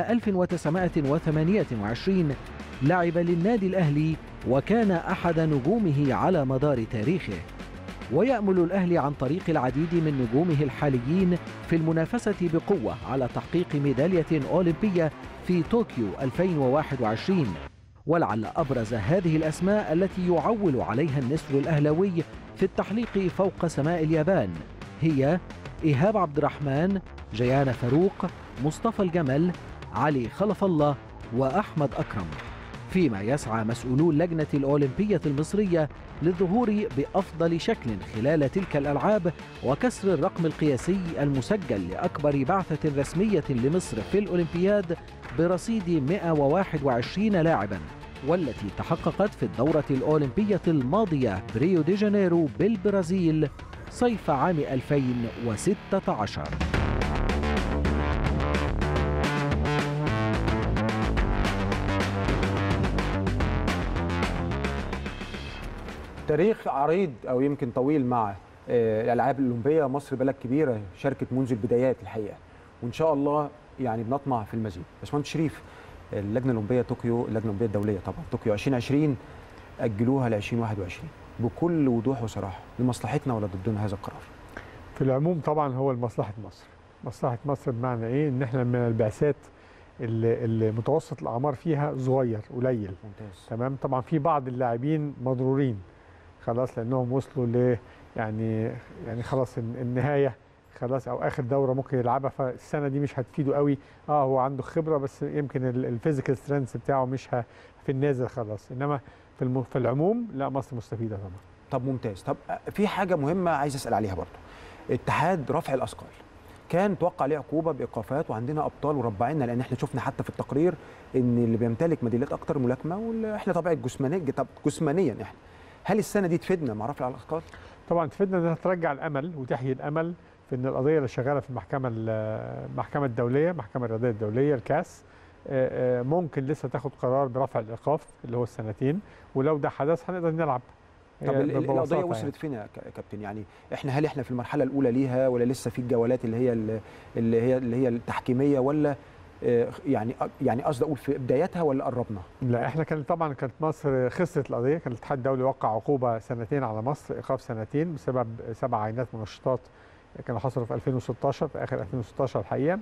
1928 لعب للنادي الأهلي وكان أحد نجومه على مدار تاريخه ويأمل الأهلي عن طريق العديد من نجومه الحاليين في المنافسة بقوة على تحقيق ميدالية أولمبية في طوكيو 2021 ولعل أبرز هذه الأسماء التي يعول عليها النسر الأهلوي في التحليق فوق سماء اليابان هي إيهاب عبد الرحمن جيان فاروق مصطفى الجمل علي خلف الله وأحمد أكرم فيما يسعى مسؤولو اللجنة الأولمبية المصرية للظهور بأفضل شكل خلال تلك الألعاب وكسر الرقم القياسي المسجل لأكبر بعثة رسمية لمصر في الأولمبياد برصيد 121 لاعبا والتي تحققت في الدورة الأولمبية الماضية بريو دي جانيرو بالبرازيل صيف عام 2016 تاريخ عريض او يمكن طويل مع آه، الالعاب الاولمبيه مصر بلد كبيره شاركت منذ البدايات الحقيقه وان شاء الله يعني بنطمع في المزيد باشمهندس شريف اللجنه الاولمبيه طوكيو اللجنه الاولمبيه الدوليه طبعا طوكيو 2020 اجلوها ل 2021 بكل وضوح وصراحه لمصلحتنا ولا ضدنا هذا القرار في العموم طبعا هو لمصلحه مصر مصلحه مصر بمعنى ايه ان احنا من البعثات اللي اللي متوسط الاعمار فيها صغير قليل ممتاز تمام طبعا في بعض اللاعبين مضرورين خلاص لانهم وصلوا ل يعني يعني خلاص الن- النهايه خلاص او اخر دوره ممكن يلعبها فالسنه دي مش هتفيده قوي اه هو عنده خبره بس يمكن الفيزيكال سترينث بتاعه مش ه- في النازل خلاص انما في الم- في العموم لا مصر مستفيده طبعا طب ممتاز طب في حاجه مهمه عايز اسال عليها برضو اتحاد رفع الاثقال كان توقع عليه عقوبه بايقافات وعندنا ابطال وربعنا لان احنا شفنا حتى في التقرير ان اللي بيمتلك ميداليات اكتر ملاكمه واحنا طبيعه جسمانيا طب جسمانيا احنا هل السنه دي تفيدنا مع رفع الاثقال؟ طبعا تفيدنا انها ترجع الامل وتحيي الامل في ان القضيه اللي شغاله في المحكمه ال- المحكمه الدوليه المحكمه الرياضيه الدوليه الكاس آه، آه، ممكن لسه تاخد قرار برفع الايقاف اللي هو السنتين ولو ده حدث هنقدر نلعب طب هي ال- ال- ببساطة القضيه يعني. وصلت فين يا ك- كابتن يعني احنا هل احنا في المرحله الاولى ليها ولا لسه في الجولات اللي هي ال- اللي هي اللي هي التحكيميه ولا آه، يعني يعني قصدي اقول في بدايتها ولا قربنا؟ لا احنا كان طبعا كانت مصر خسرت القضيه كان الاتحاد الدولي وقع عقوبه سنتين على مصر ايقاف سنتين بسبب سبع عينات منشطات كانوا حصلوا في 2016 في اخر 2016 الحقيقه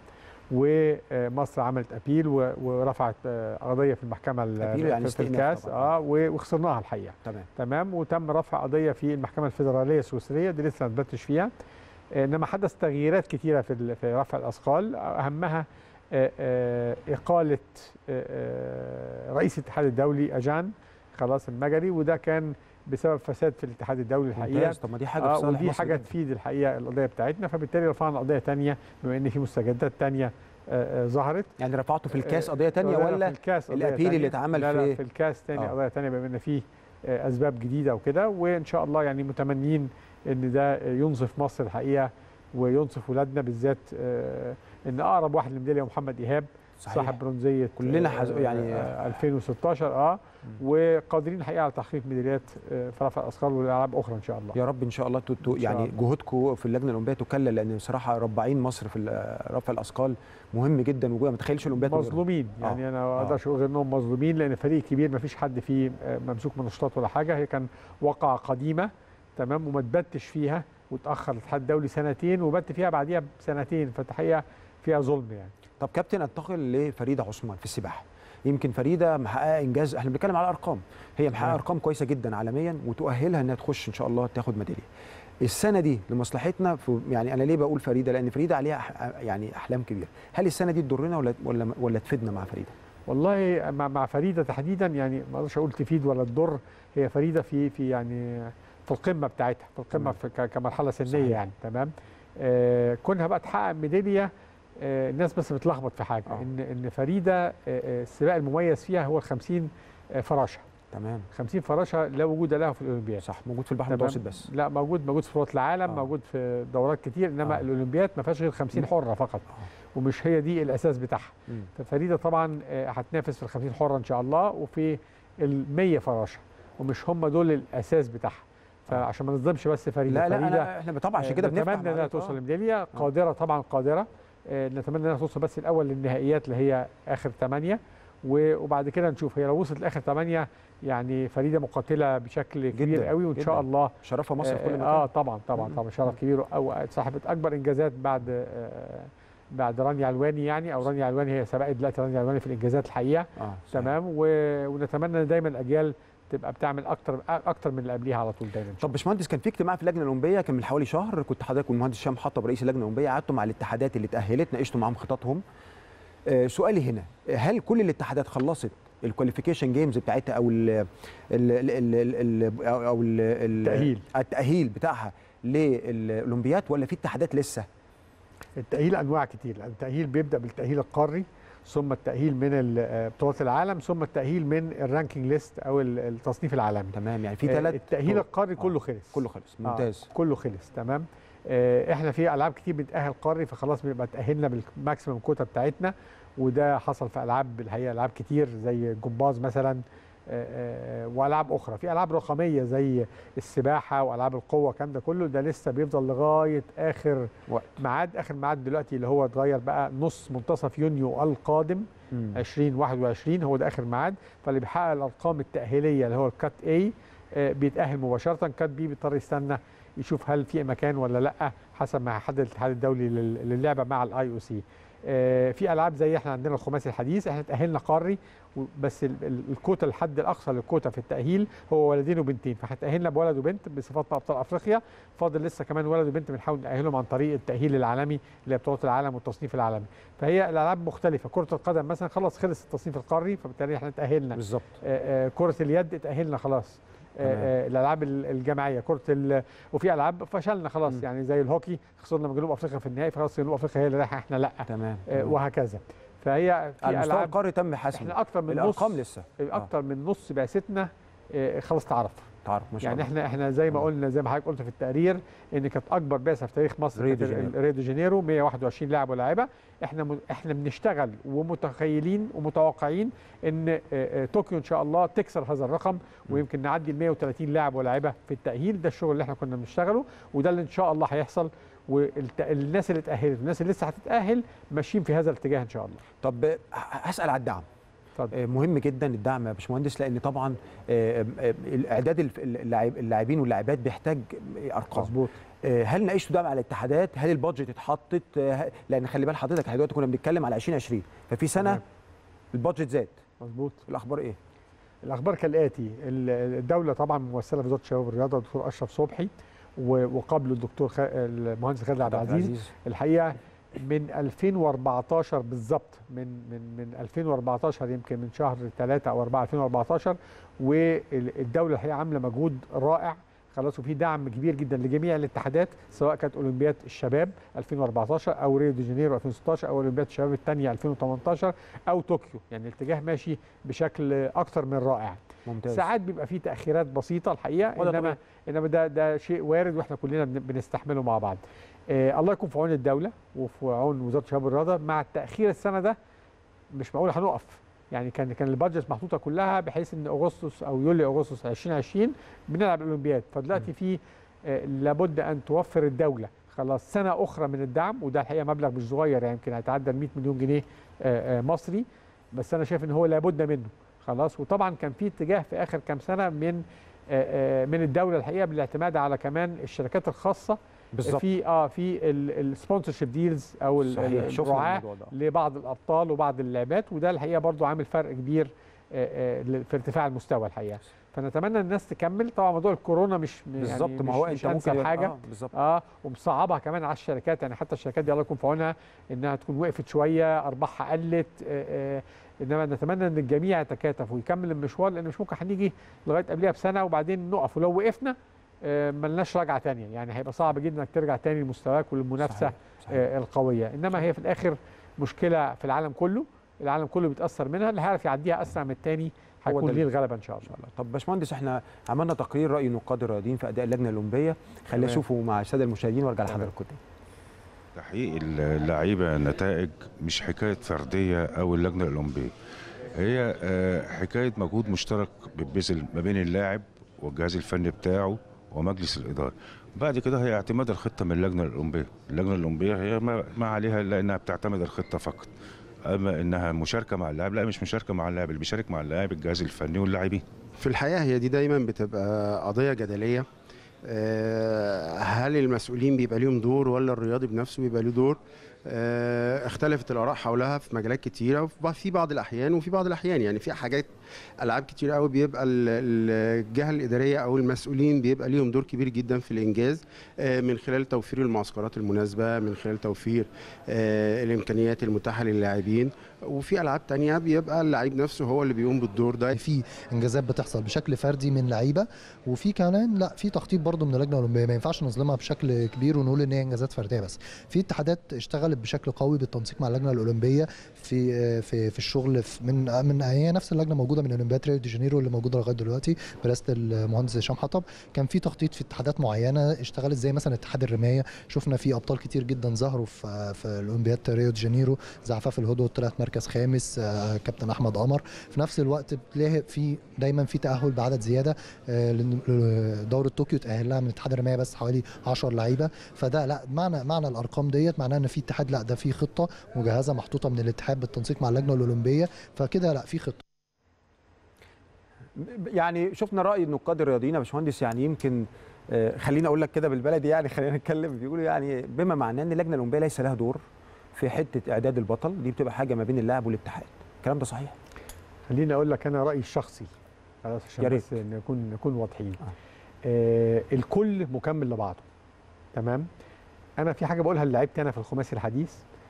ومصر عملت ابيل و- ورفعت آه، قضيه في المحكمه ال- أبيل يعني في- في استئناف الكاس طبعاً. اه و- وخسرناها الحقيقه تمام تمام وتم رفع قضيه في المحكمه الفيدراليه السويسريه دي لسه ما اثبتش فيها آه، انما حدث تغييرات كثيره في ال- في رفع الاثقال اهمها آه، آه، اقاله آه، آه، رئيس الاتحاد الدولي اجان خلاص المجري وده كان بسبب فساد في الاتحاد الدولي الحقيقه ممتاز طب ما دي حاجه في آه صالح ودي مصر حاجه جداً. تفيد الحقيقه القضيه بتاعتنا فبالتالي رفعنا قضيه ثانيه بما ان في مستجدات ثانيه ظهرت يعني رفعته في الكاس قضيه ثانيه لا، لا، ولا في الكاس قضية الابيل تانية. اللي اتعمل لا في لا في الكاس تاني آه. قضيه تانية بما ان فيه آه، اسباب جديده وكده وان شاء الله يعني متمنين ان ده ينصف مصر الحقيقه وينصف ولادنا بالذات آه، ان اقرب واحد للميداليه محمد ايهاب صحيح. صاحب برونزيه كلنا حز- آه، يعني- آه، 2016 اه وقادرين الحقيقه على تحقيق ميداليات آه، في رفع الاثقال والالعاب اخرى ان شاء الله يا رب ان شاء الله تو- تو- إن شاء يعني الله. جهودكم في اللجنه الاولمبيه تكلل لان بصراحه رباعين مصر في ال- رفع الاثقال مهم جدا وجوه ما تخيلش الاولمبياد من غيرهم. مظلومين آه. يعني انا ما اقدرش اقول غير انهم مظلومين لان فريق كبير ما فيش حد فيه آه، ممسوك من نشاطات ولا حاجه هي كان واقعه قديمه تمام وما تبتش فيها وتاخر الاتحاد الدولي سنتين وبت فيها بعديها بسنتين فالحقيقه فيها ظلم يعني طب كابتن انتقل لفريده عثمان في السباحه يمكن فريده محققه انجاز احنا بنتكلم على ارقام هي محققه نعم. ارقام كويسه جدا عالميا وتؤهلها انها تخش ان شاء الله تاخد ميداليه السنه دي لمصلحتنا في يعني انا ليه بقول فريده لان فريده عليها أح- يعني احلام كبيره هل السنه دي تضرنا ولا ولا ولا تفيدنا مع فريده والله مع, مع فريده تحديدا يعني ما اقدرش اقول تفيد ولا تضر هي فريده في في يعني في القمه بتاعتها في القمه في ك- كمرحله سنيه صحيح. يعني تمام آه كونها بقى تحقق ميداليه آه الناس بس بتلخبط في حاجه آه. ان ان فريده آه آه، السباق المميز فيها هو ال 50 آه، فراشه تمام 50 فراشه لا وجود لها في الاولمبياد صح موجود في البحر تمام؟ المتوسط بس لا موجود موجود في بطولات العالم آه. موجود في دورات كتير انما آه. الاولمبياد ما فيهاش غير 50 حره فقط ومش هي دي الاساس بتاعها مم. ففريده طبعا آه، هتنافس في ال 50 حره ان شاء الله وفي ال 100 فراشه ومش هم دول الاساس بتاعها فعشان ما نظلمش بس فريده لا لا فريده أنا احنا طبعا عشان آه، كده بنفتح نتمنى انها معاك. توصل آه. لميداليه قادره طبعا قادره آه، نتمنى انها توصل بس الاول للنهائيات اللي هي اخر ثمانيه وبعد كده نشوف هي لو وصلت لاخر ثمانيه يعني فريده مقاتله بشكل كبير جداً، قوي وان شاء جداً. الله شرفها مصر في كل آه، مكان اه طبعا طبعا مم. طبعا شرف كبير او صاحبه اكبر انجازات بعد آه، بعد رانيا علواني يعني او رانيا علواني هي سبقت دلوقتي رانيا علواني في الانجازات الحقيقه اه تمام و- ونتمنى ان دايما الاجيال تبقى بتعمل اكتر اكتر من اللي قبليها على طول دايما طب باشمهندس كان في اجتماع في اللجنه الاولمبيه كان من حوالي شهر كنت حضرتك والمهندس هشام حطب رئيس اللجنه الاولمبيه قعدتوا مع الاتحادات اللي اتاهلت ناقشتوا معاهم خططهم آه سؤالي هنا هل كل الاتحادات خلصت الكواليفيكيشن جيمز بتاعتها او ال ال ال ال ال او ال ال التأهيل. التاهيل بتاعها للاولمبياد ولا في اتحادات لسه التأهيل أنواع كتير التأهيل بيبدأ بالتأهيل القاري ثم التأهيل من ال- آه، بطولات العالم ثم التأهيل من الرانكينج ليست أو ال- التصنيف العالمي تمام يعني في آه، ثلاث التأهيل القاري كله خلص كله خلص آه، ممتاز كله خلص تمام آه، احنا في العاب كتير بنتاهل قاري فخلاص بنبقى تاهلنا بالماكسيمم كوتا بتاعتنا وده حصل في العاب الحقيقه العاب كتير زي الجمباز مثلا آه، آه، والعاب اخرى في العاب رقميه زي السباحه والعاب القوه الكلام ده كله ده لسه بيفضل لغايه اخر وقت. ميعاد اخر ميعاد دلوقتي اللي هو اتغير بقى نص منتصف يونيو القادم مم. 2021 هو ده اخر ميعاد فاللي بيحقق الارقام التاهيليه اللي هو الكات اي بيتاهل مباشره كات بي بيضطر يستنى يشوف هل في مكان ولا لا حسب ما يحدد الاتحاد الدولي لل- للعبه مع الاي او سي في العاب زي احنا عندنا الخماسي الحديث احنا تاهلنا قاري و- بس ال- ال- الكوتا الحد الاقصى للكوتا في التاهيل هو ولدين وبنتين فاحنا تاهلنا بولد وبنت بصفات ابطال افريقيا فاضل لسه كمان ولد وبنت بنحاول ناهلهم عن طريق التاهيل العالمي اللي هي بطولات العالم والتصنيف العالمي فهي الالعاب مختلفه كره القدم مثلا خلاص خلص التصنيف القاري فبالتالي احنا تاهلنا بالظبط آه، آه، كره اليد تاهلنا خلاص آه، تمام. آه، الالعاب ال- الجماعيه كره ال- وفي العاب فشلنا خلاص مم. يعني زي الهوكي خسرنا من جنوب افريقيا في النهائي فخلاص جنوب افريقيا هي اللي رايحه احنا لا تمام آه، تمام. وهكذا فهي في على المستوى العاب القاري تم حسم احنا اكتر من الارقام نص لسه اكتر من نص بعثتنا آه، خلاص تعرف تعرف ما شاء يعني الله احنا احنا زي ما قلنا زي ما حضرتك قلت في التقرير ان كانت اكبر بعثه في تاريخ مصر ريو كانت دي جانيرو. ريو دي جانيرو 121 لاعب ولاعبه احنا م- احنا بنشتغل ومتخيلين ومتوقعين ان آه، آه، طوكيو ان شاء الله تكسر هذا الرقم ويمكن نعدي ال 130 لاعب ولاعبه في التاهيل ده الشغل اللي احنا كنا بنشتغله وده اللي ان شاء الله هيحصل والناس اللي اتاهلت والناس اللي لسه هتتاهل ماشيين في هذا الاتجاه ان شاء الله طب ه- هسال على الدعم اتفضل. آه، مهم جدا الدعم يا باشمهندس لان طبعا آه، آه، الاعداد الف- اللاعب- اللاعبين واللاعبات بيحتاج ارقام مظبوط آه، هل ناقشتوا دعم على الاتحادات هل البادجت اتحطت آه، لان خلي بال حضرتك احنا دلوقتي كنا بنتكلم على 2020 ففي سنه تمام. البادجت زاد مظبوط الاخبار ايه الاخبار كالاتي ال- الدوله طبعا ممثله في وزاره الشباب والرياضه الدكتور اشرف صبحي و- وقبله الدكتور خ... المهندس خالد عبد عبد العزيز العزيز. الحقيقه من 2014 بالظبط من من من 2014 يمكن من شهر 3 او 4 2014 والدوله الحقيقه عامله مجهود رائع خلاص وفي دعم كبير جدا لجميع الاتحادات سواء كانت اولمبياد الشباب 2014 او ريو دي جانيرو 2016 او اولمبياد الشباب الثانيه 2018 او طوكيو يعني الاتجاه ماشي بشكل اكثر من رائع ممتاز ساعات بيبقى فيه تاخيرات بسيطه الحقيقه وده انما طبيعي. انما ده ده شيء وارد واحنا كلنا بن- بنستحمله مع بعض آه الله يكون في عون الدوله وفي عون وزاره الشباب والرياضه مع التاخير السنه ده مش معقول هنقف يعني كان كان البادجت محطوطه كلها بحيث ان اغسطس او يوليو اغسطس 2020 بنلعب الاولمبياد فدلوقتي في آه، لابد ان توفر الدوله خلاص سنه اخرى من الدعم وده الحقيقه مبلغ مش صغير يعني يمكن هيتعدى ال 100 مليون جنيه آه، آه، مصري بس انا شايف ان هو لابد منه خلاص وطبعا كان في اتجاه في اخر كام سنه من آه، آه، من الدوله الحقيقه بالاعتماد على كمان الشركات الخاصه بالظبط. في اه في السبونسرشيب ديلز او ال- صحيح، ال- شفنا الرعاه الموضوع ده. لبعض الابطال وبعض اللاعبات وده الحقيقه برضو عامل فرق كبير آه، آه، في ارتفاع المستوى الحقيقه فنتمنى الناس تكمل طبعا موضوع الكورونا مش بالظبط، يعني ما هو مش, مش أنت انسب ممكن- حاجه آه، بالظبط. اه ومصعبها كمان على الشركات يعني حتى الشركات دي الله يكون في عونها انها تكون وقفت شويه ارباحها قلت آه، آه، انما نتمنى ان الجميع يتكاتف ويكمل المشوار لان مش ممكن هنيجي لغايه قبلها بسنه وبعدين نقف ولو وقفنا آه، ملناش رجعه ثانيه يعني هيبقى صعب جدا انك ترجع تاني لمستواك وللمنافسه صحيح، صحيح. آه، القويه انما هي في الاخر مشكله في العالم كله العالم كله بيتاثر منها اللي هيعرف يعديها اسرع من الثاني هو هيكون ده ليه اللي- الغلبه ان شاء الله طب باشمهندس احنا عملنا تقرير راي نقاد الرياضيين في اداء اللجنه الاولمبيه خلينا تمام. نشوفه مع الساده المشاهدين وارجع لحضراتكم تاني تحقيق اللعيبه نتائج مش حكايه فرديه او اللجنه الاولمبيه هي آه، حكايه مجهود مشترك بيبذل ما بين اللاعب والجهاز الفني بتاعه ومجلس الاداره بعد كده هي اعتماد الخطه من اللجنه الاولمبيه اللجنه الاولمبيه هي ما, ما عليها الا انها بتعتمد الخطه فقط اما انها مشاركه مع اللاعب لا مش مشاركه مع اللاعب اللي بيشارك مع اللاعب الجهاز الفني واللاعبين في الحقيقة هي دي دايما بتبقى قضية جدلية آه، هل المسؤولين بيبقى ليهم دور ولا الرياضي بنفسه بيبقى له دور آه، اختلفت الآراء حولها في مجالات كتيرة وفي- في بعض الأحيان وفي بعض الأحيان يعني في حاجات ألعاب كتير قوي بيبقى ال- ال- الجهة الإدارية أو المسؤولين بيبقى ليهم دور كبير جدا في الإنجاز آه، من خلال توفير المعسكرات المناسبة من خلال توفير آه، الإمكانيات المتاحة للاعبين وفي ألعاب تانية بيبقى اللعيب نفسه هو اللي بيقوم بالدور ده في انجازات بتحصل بشكل فردي من لعيبه وفي كمان لا في تخطيط برضو من اللجنه الاولمبيه ما ينفعش نظلمها بشكل كبير ونقول ان هي انجازات فرديه بس في اتحادات اشتغلت بشكل قوي بالتنسيق مع اللجنه الاولمبيه في في في الشغل في من من هي نفس اللجنه موجوده من اولمبياد ريو دي جانيرو اللي موجوده لغايه دلوقتي برئاسه المهندس هشام حطب كان في تخطيط في اتحادات معينه اشتغلت زي مثلا اتحاد الرمايه شفنا في ابطال كتير جدا ظهروا في في الاولمبياد ريو دي جانيرو زي عفاف الهدهد طلعت مركز خامس آه، كابتن احمد قمر في نفس الوقت بتلاقي في دايما في تاهل بعدد زياده آه، لأن- لدوره طوكيو تاهل لها من اتحاد الرمايه بس حوالي 10 لعيبه فده لا معنى معنى الارقام ديت معناه ان في اتحاد لا ده في خطه مجهزه محطوطه من الاتحاد بالتنسيق مع اللجنه الاولمبيه فكده لا في خطه يعني شفنا راي النقاد الرياضيين يا باشمهندس يعني يمكن آه، خليني اقول لك كده بالبلدي يعني خلينا نتكلم بيقولوا يعني بما معناه ان اللجنه الاولمبيه ليس لها دور في حته اعداد البطل دي بتبقى حاجه ما بين اللاعب والاتحاد الكلام ده صحيح خليني اقول لك انا رايي الشخصي خلاص يا عشان ريت. بس نكون نكون واضحين آه الكل مكمل لبعضه تمام انا في حاجه بقولها للعيبتي انا في الخماسي الحديث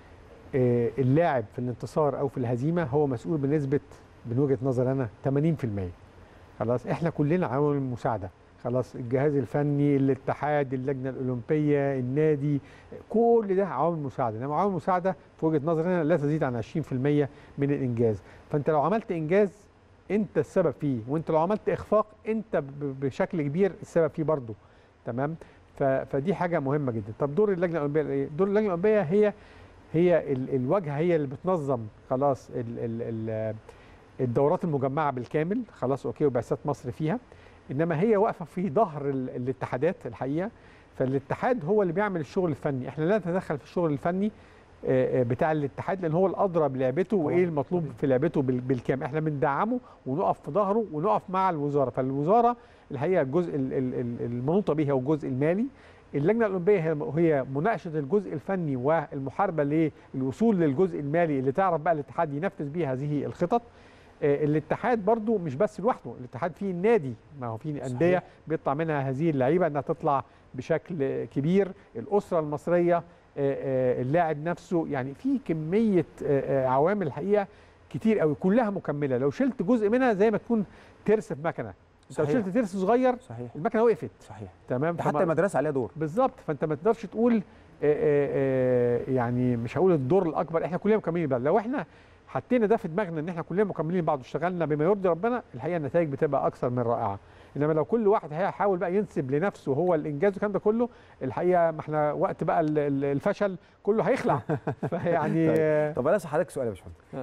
آه اللاعب في الانتصار او في الهزيمه هو مسؤول بنسبه من وجهه نظر انا 80% خلاص احنا كلنا عوامل مساعده خلاص الجهاز الفني الاتحاد اللجنه الاولمبيه النادي كل ده عوامل مساعده انما عوامل مساعده في وجهه نظري انا لا تزيد عن 20% من الانجاز فانت لو عملت انجاز انت السبب فيه وانت لو عملت اخفاق انت ب- بشكل كبير السبب فيه برضه تمام ف- فدي حاجه مهمه جدا طب دور اللجنه الاولمبيه ايه دور اللجنه الاولمبيه هي هي ال- الواجهه هي اللي بتنظم خلاص ال ال ال الدورات المجمعه بالكامل خلاص اوكي وبعثات مصر فيها انما هي واقفه في ظهر ال- الاتحادات الحقيقه فالاتحاد هو اللي بيعمل الشغل الفني احنا لا نتدخل في الشغل الفني آه، آه، بتاع الاتحاد لان هو الادرى بلعبته وايه المطلوب في لعبته بال- بالكامل احنا بندعمه ونقف في ظهره ونقف مع الوزاره فالوزاره الحقيقه الجزء ال- ال- ال- المنوطه به هو الجزء المالي اللجنه الاولمبيه هي هي مناقشه الجزء الفني والمحاربه للوصول للجزء المالي اللي تعرف بقى الاتحاد ينفذ بيه هذه الخطط آه، الاتحاد برضو مش بس لوحده الاتحاد فيه النادي ما هو فيه انديه بيطلع منها هذه اللعيبه انها تطلع بشكل كبير الاسره المصريه آه، آه، اللاعب نفسه يعني في كميه آه، آه، عوامل الحقيقه كتير قوي كلها مكمله لو شلت جزء منها زي ما تكون ترس في مكنه انت لو صحيح. شلت ترس صغير صحيح المكنه وقفت صحيح تمام ده حتى فما- المدرسه عليها دور بالظبط فانت ما تقدرش تقول آه، آه، آه، يعني مش هقول الدور الاكبر احنا كلنا مكملين بعض لو احنا حطينا ده في دماغنا ان احنا كلنا مكملين بعض واشتغلنا بما يرضي ربنا الحقيقه النتائج بتبقى اكثر من رائعه انما لو كل واحد هيحاول بقى ينسب لنفسه هو الانجاز والكلام ده كله الحقيقه ما احنا وقت بقى ال- ال- الفشل كله هيخلع فيعني طيب. طب انا اسال حضرتك سؤال يا باشمهندس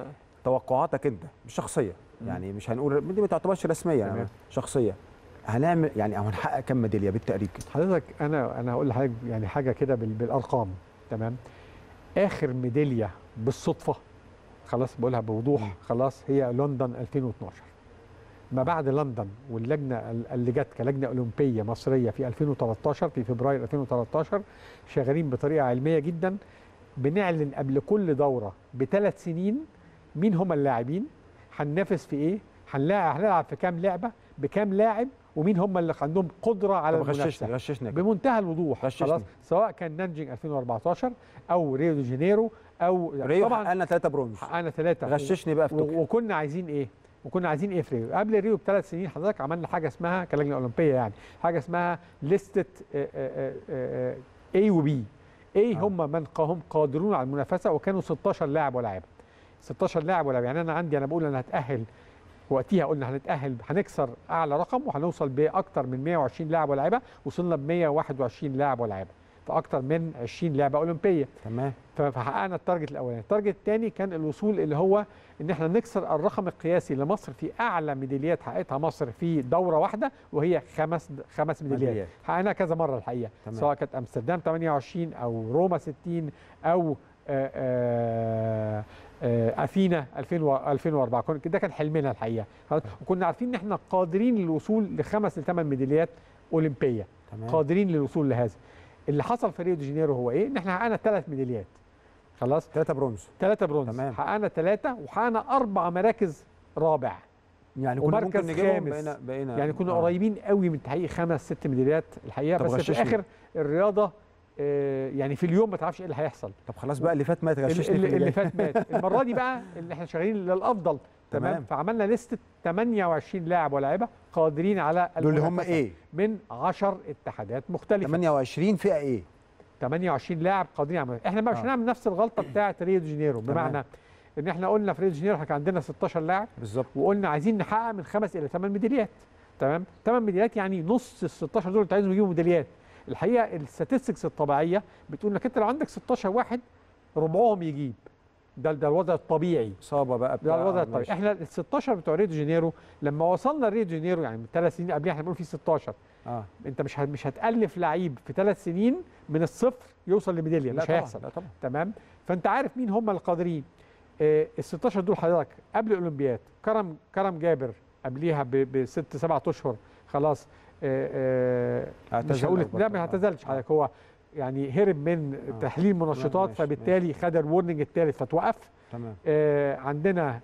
توقعاتك انت الشخصيه يعني مش هنقول دي ما تعتبرش رسميه يعني تمام. شخصيه هنعمل يعني او هنحقق كام ميداليه بالتقريب كده حضرتك انا انا هقول لحضرتك يعني حاجه كده بال- بالارقام تمام اخر ميداليه بالصدفه خلاص بقولها بوضوح خلاص هي لندن 2012 ما بعد لندن واللجنه ال- اللي جت كلجنه اولمبيه مصريه في 2013 في فبراير 2013 شغالين بطريقه علميه جدا بنعلن قبل كل دوره بثلاث سنين مين هم اللاعبين هننافس في ايه هنلاعب هنلعب في كام لعبه بكام لاعب ومين هم اللي عندهم قدره على طب المنافسه غششني غششني كده. بمنتهى الوضوح غششني. خلاص سواء كان نانجينج 2014 او ريو دي جانيرو او ريو حققنا ثلاثه برونز حققنا ثلاثه غششني بقى في و- طوكيو. وكنا عايزين ايه وكنا عايزين ايه في ريو قبل ريو بثلاث سنين حضرتك عملنا حاجه اسمها كلجنه اولمبيه يعني حاجه اسمها لستة اي وبي اي هم من قا- هم قادرون على المنافسه وكانوا 16 لاعب ولاعبه 16 لاعب ولاعب يعني انا عندي انا بقول انا هتاهل وقتها قلنا هنتاهل هنكسر اعلى رقم وهنوصل باكثر من 120 لاعب ولاعيبه وصلنا ب 121 لاعب ولاعيبه فاكثر من 20 لعبه اولمبيه تمام فحققنا التارجت الاولاني التارجت الثاني كان الوصول اللي هو ان احنا نكسر الرقم القياسي لمصر في اعلى ميداليات حققتها مصر في دوره واحده وهي خمس خمس ميداليات ميداليات. حققناها كذا مره الحقيقه تمام. سواء كانت امستردام 28 او روما 60 او آه، آه، آه، اثينا 2000 و- 2004 كن- ده كان حلمنا الحقيقه خلاص؟ وكنا عارفين ان احنا قادرين للوصول لخمس لثمان ميداليات اولمبيه تمام. قادرين للوصول لهذا اللي حصل في ريو دي جانيرو هو ايه ان احنا حققنا ثلاث ميداليات خلاص ثلاثه برونز ثلاثه برونز تمام. حققنا ثلاثه وحققنا اربع مراكز رابع يعني كنا ممكن ومركز نجيبهم خامس بقينا بقينا يعني كنا آه. قريبين قوي من تحقيق خمس ست ميداليات الحقيقه طب بس في غششني. الاخر الرياضه آه، يعني في اليوم ما تعرفش ايه اللي هيحصل طب خلاص بقى اللي فات مات اللي, غششني في اللي, اللي اللي جاي. فات مات المره دي بقى اللي احنا شغالين للافضل تمام, تمام. فعملنا لسته 28 لاعب ولاعيبه قادرين على دول اللي هم المنافسة ايه؟ من 10 اتحادات مختلفه 28 فئه ايه 28 لاعب قادرين على احنا بقى مش آه. هنعمل نفس الغلطه بتاعه ريو دي جانيرو بمعنى ان احنا قلنا في ريو دي جانيرو احنا كان عندنا 16 لاعب بالظبط وقلنا عايزين نحقق من خمس الى ثمان ميداليات تمام ثمان ميداليات يعني نص ال 16 دول انت عايزهم يجيبوا ميداليات الحقيقه الستاتستكس الطبيعيه بتقول انك انت لو عندك 16 واحد ربعهم يجيب ده ده الوضع الطبيعي اصابه بقى ده بتاع الوضع ماشي. الطبيعي احنا ال 16 بتوع ريو دي جانيرو لما وصلنا ريو دي جانيرو يعني من ثلاث سنين قبلها احنا بنقول في 16 اه انت مش ه- مش هتالف لعيب في ثلاث سنين من الصفر يوصل لميداليه لا مش طبعاً، هيحصل لا طبعا تمام فانت عارف مين هم القادرين آه ال 16 دول حضرتك قبل الاولمبياد كرم كرم جابر قبليها ب- بست سبعة اشهر خلاص آه آه مش اعتزل هقول أو لا بطل. ما آه. اعتزلش حضرتك هو يعني هرب من تحليل منشطات ماشي، فبالتالي خد الورنينج الثالث فتوقف تمام آه عندنا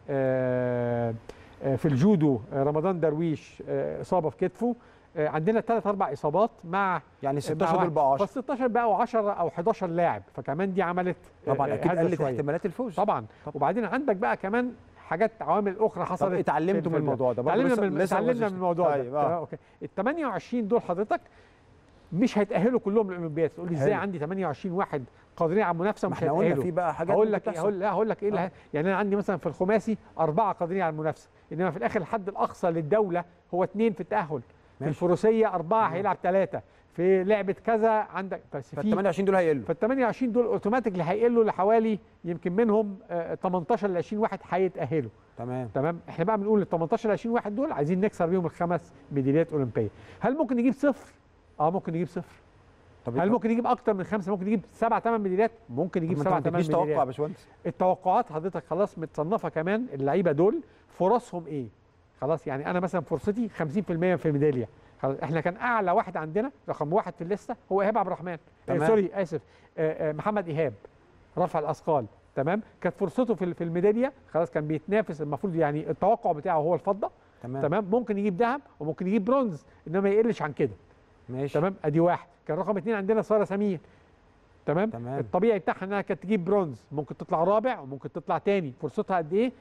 آه آه في الجودو آه رمضان درويش آه اصابه في كتفه آه عندنا ثلاث اربع اصابات مع يعني 16 مع دول واحد. بقوا 10 فال 16 بقوا 10 او 11 لاعب فكمان دي عملت آه، طبعا آه، اكيد هزة قلت شوية. احتمالات الفوز طبعا وبعدين عندك بقى كمان حاجات عوامل اخرى حصلت في- اتعلمتوا في من ال- الموضوع ده برضه اتعلمنا لسه- من لسه ما اتعلمنا غششتش. من الموضوع طيب، ده آه. تمام، اوكي ال 28 دول حضرتك مش هيتاهلوا كلهم للاولمبياد تقول لي ازاي حلو. عندي 28 واحد قادرين على المنافسه ما ومش احنا قلنا هيتاهلوا في بقى حاجات هقول لك ممكن ايه هقول لا هقول لك ايه اللي آه. ه- يعني انا عندي مثلا في الخماسي اربعه قادرين على المنافسه انما في الاخر الحد الاقصى للدوله هو اثنين في التاهل في ماشي. الفروسيه اربعه هيلعب ثلاثه في لعبه كذا عندك بس فال في 28 دول هيقلوا فال 28 دول اوتوماتيكلي هيقلوا لحوالي يمكن منهم آه، 18 ل 20 واحد هيتاهلوا تمام تمام احنا بقى بنقول ال 18 ل 20 واحد دول عايزين نكسر بيهم الخمس ميداليات اولمبيه هل ممكن نجيب صفر اه ممكن نجيب صفر طب هل ممكن يجيب اكتر من خمسه ممكن يجيب سبع ثمان ميداليات ممكن يجيب طب ما سبع انت ما ثمان تديش توقع يا ميداليات باشمهندس التوقعات حضرتك خلاص متصنفه كمان اللعيبه دول فرصهم ايه خلاص يعني انا مثلا فرصتي 50% في ميداليه خلاص احنا كان اعلى واحد عندنا رقم واحد في الليسته هو ايهاب عبد الرحمن آه تمام. سوري اسف آه آه محمد ايهاب رفع الاثقال تمام كانت فرصته في في الميداليه خلاص كان بيتنافس المفروض يعني التوقع بتاعه هو الفضه تمام تمام ممكن يجيب ذهب وممكن يجيب برونز انما ما يقلش عن كده ماشي تمام ادي واحد كان رقم اثنين عندنا ساره سمير تمام تمام. الطبيعي بتاعها انها كانت تجيب برونز ممكن تطلع رابع وممكن تطلع تاني فرصتها قد ايه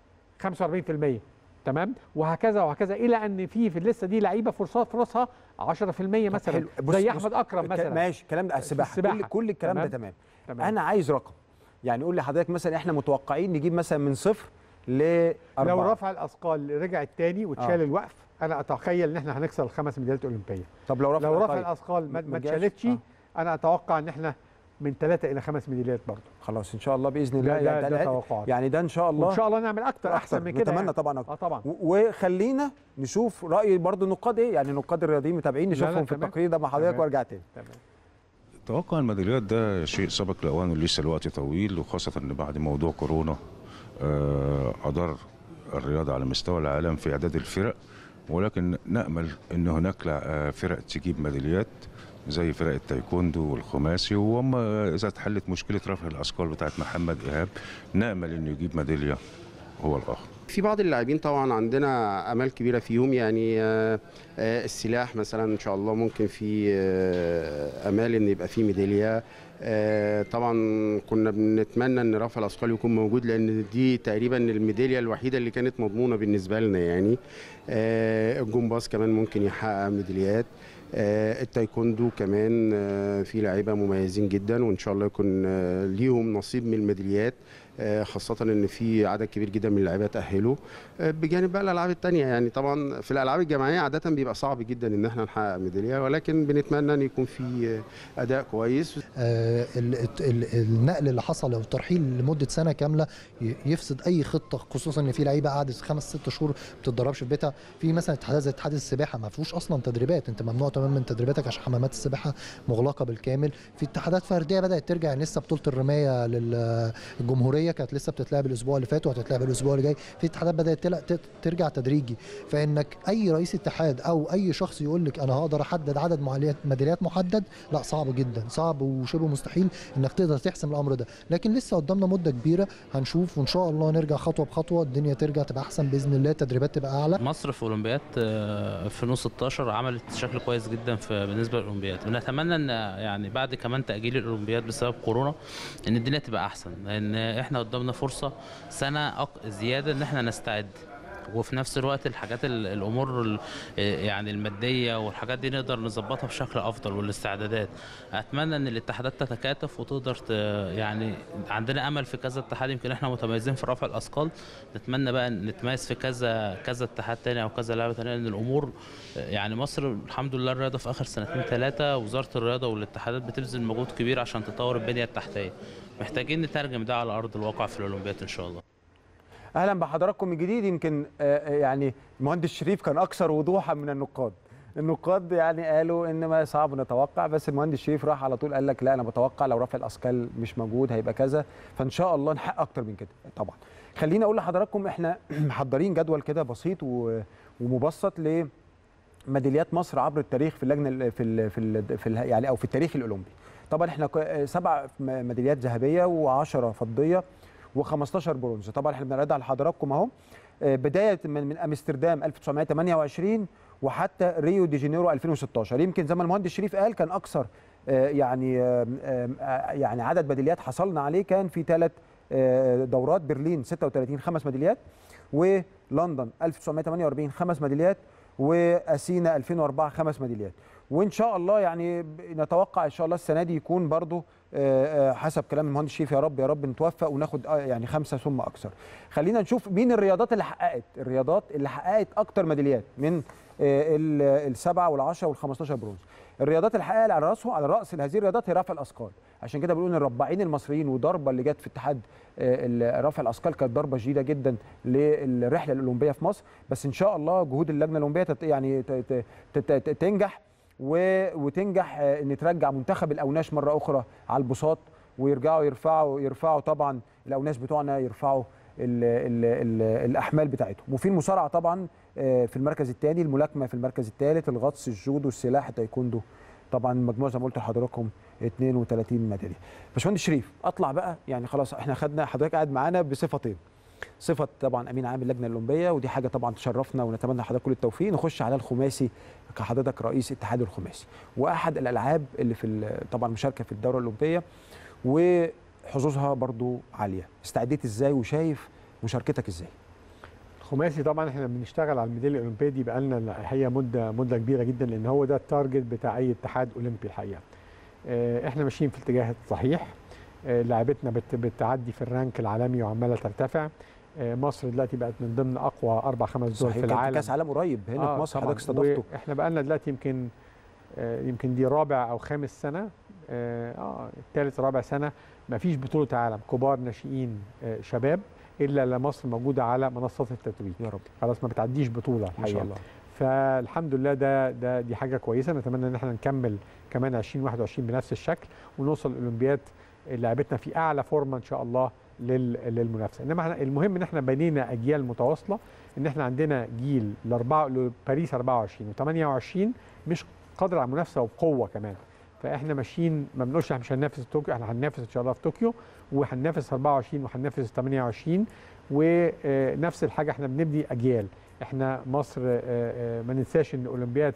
45% تمام وهكذا وهكذا الى ان في في الليسته دي لعيبه فرصات فرصها 10% مثلا حلو. بص- زي بص، احمد اكرم الك- مثلا ماشي الكلام ده السباحه, السباحة. كل, كل الكلام ده تمام. تمام. تمام. انا عايز رقم يعني قول لي حضرتك مثلا احنا متوقعين نجيب مثلا من صفر ل لو رفع الاثقال رجع التاني واتشال آه. الوقف انا اتخيل ان احنا هنكسر الخمس ميداليات اولمبيه طب لو رفع لو رفع طيب. الاثقال ما ما ما جاش؟ اتشالتش آه. انا اتوقع ان احنا من ثلاثه الى خمس ميداليات برضه خلاص ان شاء الله باذن الله ده, ده, يعني ده ده- توقعات يعني ده ان شاء الله وان شاء الله نعمل اكتر احسن من كده نتمنى يعني. طبعا اكتر اه طبعا و- وخلينا نشوف راي برضو النقاد ايه يعني النقاد الرياضيين متابعين لا، لا، نشوفهم في تمام. التقرير ده مع حضرتك تمام. وارجع تاني تمام توقع الميداليات ده شيء سبق لأوانه لسه الوقت طويل وخاصة إن بعد موضوع كورونا آه، أضر الرياضة على مستوى العالم في إعداد الفرق ولكن نأمل إن هناك لا- آه، فرق تجيب ميداليات زي فرق التايكوندو والخماسي وهم إذا اتحلت مشكلة رفع الأثقال بتاعت محمد إيهاب نأمل إنه يجيب ميدالية هو الآخر في بعض اللاعبين طبعا عندنا امال كبيره فيهم يعني آه، آه، السلاح مثلا ان شاء الله ممكن في آه، امال ان يبقى فيه ميداليه آه، طبعا كنا بنتمنى ان رفع الاثقال يكون موجود لان دي تقريبا الميداليه الوحيده اللي كانت مضمونه بالنسبه لنا يعني آه، الجمباز كمان ممكن يحقق ميداليات آه، التايكوندو كمان آه، في لعيبه مميزين جدا وان شاء الله يكون آه، ليهم نصيب من الميداليات آه، خاصة إن في عدد كبير جدا من اللعيبة تأهلوا آه، بجانب بقى الألعاب التانية يعني طبعا في الألعاب الجماعية عادة بيبقى صعب جدا إن احنا نحقق ميدالية ولكن بنتمنى إن يكون في آه، أداء كويس آه، ال- ال- النقل اللي حصل او الترحيل لمده سنه كامله ي- يفسد اي خطه خصوصا ان في لعيبه قعدت خمس ست شهور ما بتتدربش في بيتها في مثلا اتحاد زي اتحاد السباحه ما فيهوش اصلا تدريبات انت ممنوع تماما من تدريباتك عشان حمامات السباحه مغلقه بالكامل في اتحادات فرديه بدات ترجع يعني لسه بطوله الرمايه للجمهوريه كانت لسه بتتلعب الاسبوع اللي فات وهتتلعب الاسبوع اللي جاي في اتحادات بدات تلع- تت- ترجع تدريجي فانك اي رئيس اتحاد او اي شخص يقول لك انا هقدر احدد عدد معاليات- ميداليات محدد لا صعب جدا صعب وشبه مستحيل انك تقدر تحسم الامر ده لكن لسه قدامنا مده كبيره هنشوف وان شاء الله نرجع خطوه بخطوه الدنيا ترجع تبقى احسن باذن الله التدريبات تبقى اعلى مصر في اولمبياد آه، في 2016 عملت شكل كويس جدا في بالنسبه للاولمبياد ونتمنى ان يعني بعد كمان تاجيل الاولمبياد بسبب كورونا ان الدنيا تبقى احسن لان احنا قدامنا فرصه سنه أق- زياده ان احنا نستعد وفي نفس الوقت الحاجات ال- الامور ال- يعني الماديه والحاجات دي نقدر نظبطها بشكل افضل والاستعدادات اتمنى ان الاتحادات تتكاتف وتقدر ت... يعني عندنا امل في كذا اتحاد يمكن احنا متميزين في رفع الاثقال نتمنى بقى إن نتميز في كذا كذا اتحاد تاني او كذا لعبه تانيه لان الامور يعني مصر الحمد لله الرياضه في اخر سنتين ثلاثه وزاره الرياضه والاتحادات بتبذل مجهود كبير عشان تطور البنيه التحتيه محتاجين نترجم ده على ارض الواقع في الاولمبياد ان شاء الله اهلا بحضراتكم من جديد يمكن آه، آه، يعني المهندس شريف كان اكثر وضوحا من النقاد النقاد يعني قالوا ان ما صعب نتوقع بس المهندس شريف راح على طول قال لك لا انا بتوقع لو رفع الاثقال مش موجود هيبقى كذا فان شاء الله نحقق اكتر من كده طبعا خليني اقول لحضراتكم احنا محضرين جدول كده بسيط و- ومبسط لميداليات مصر عبر التاريخ في اللجنه ال- في ال في, ال في ال يعني او في التاريخ الاولمبي طبعا احنا ك- سبع م- ميداليات ذهبيه و10 فضيه و15 برونز طبعا احنا بنعرضها لحضراتكم اهو آه، بدايه من من امستردام 1928 وحتى ريو دي جانيرو 2016 يمكن زي ما المهندس شريف قال كان اكثر آه، يعني آم، آم، آه، يعني عدد ميداليات حصلنا عليه كان في ثلاث دورات برلين 36 خمس ميداليات ولندن 1948 خمس ميداليات واسينا 2004 خمس ميداليات وان شاء الله يعني ب- نتوقع ان شاء الله السنه دي يكون برضو آه، آه، حسب كلام المهندس شريف يا رب يا رب نتوفق وناخد آه، يعني خمسه ثم اكثر خلينا نشوف مين الرياضات اللي حققت الرياضات اللي حققت اكتر ميداليات من آه، ال- السبعه والعشره والخمستاشر برونز الرياضات اللي حققها على راسه على راس هذه الرياضات هي رفع الاثقال عشان كده بيقولوا ان الرباعين المصريين وضربه اللي جت في اتحاد آه، ال- رفع الاثقال كانت ضربه شديده جدا للرحله الاولمبيه في مصر بس ان شاء الله جهود اللجنه الاولمبيه تت يعني ت- ت- ت- ت- تنجح و- وتنجح آه، ان ترجع منتخب الاوناش مره اخرى على البساط ويرجعوا يرفعوا يرفعوا طبعا الاوناش بتوعنا يرفعوا ال ال ال الاحمال بتاعتهم وفي المصارعه طبعا آه، في المركز الثاني الملاكمه في المركز الثالث الغطس الجودو السلاح التايكوندو طبعا المجموعه زي ما قلت لحضراتكم 32 ميداليه باشمهندس شريف اطلع بقى يعني خلاص احنا خدنا حضرتك قاعد معانا بصفتين صفه طبعا امين عام اللجنه الاولمبيه ودي حاجه طبعا تشرفنا ونتمنى لحضرتك كل التوفيق نخش على الخماسي كحضرتك رئيس اتحاد الخماسي واحد الالعاب اللي في ال- طبعا مشاركه في الدوره الاولمبيه وحظوظها برضو عاليه استعديت ازاي وشايف مشاركتك ازاي الخماسي طبعا احنا بنشتغل على الميداليه الاولمبيه دي بقالنا هي مده مده كبيره جدا لان هو ده التارجت بتاع اي اتحاد اولمبي الحقيقه. آه، احنا ماشيين في الاتجاه الصحيح آه، لعبتنا بت- بتعدي في الرانك العالمي وعماله ترتفع آه، مصر دلوقتي بقت من ضمن اقوى اربع خمس دول صحيح في كان العالم كاس عالم قريب هنا آه، في مصر طبعاً. حضرتك استضفته احنا بقالنا دلوقتي يمكن آه، يمكن دي رابع او خامس سنه اه آه، الثالث رابع سنه ما فيش بطوله عالم كبار ناشئين آه شباب الا لما مصر موجوده على منصات التتويج يا رب خلاص ما بتعديش بطوله ما شاء الحقيقه الله فالحمد لله ده ده دي حاجه كويسه نتمنى ان احنا نكمل كمان 2021 بنفس الشكل ونوصل الاولمبياد لعبتنا في اعلى فورمه ان شاء الله لل- للمنافسه انما احنا المهم ان احنا بنينا اجيال متواصله ان احنا عندنا جيل لاربعه لباريس 24 و28 مش قادر على المنافسه وبقوه كمان فاحنا ماشيين ما بنقولش احنا مش هننافس في طوكيو احنا هننافس ان شاء الله في طوكيو وهننافس 24 وهننافس 28 ونفس الحاجه احنا بنبني اجيال احنا مصر آه، آه، ما ننساش ان اولمبياد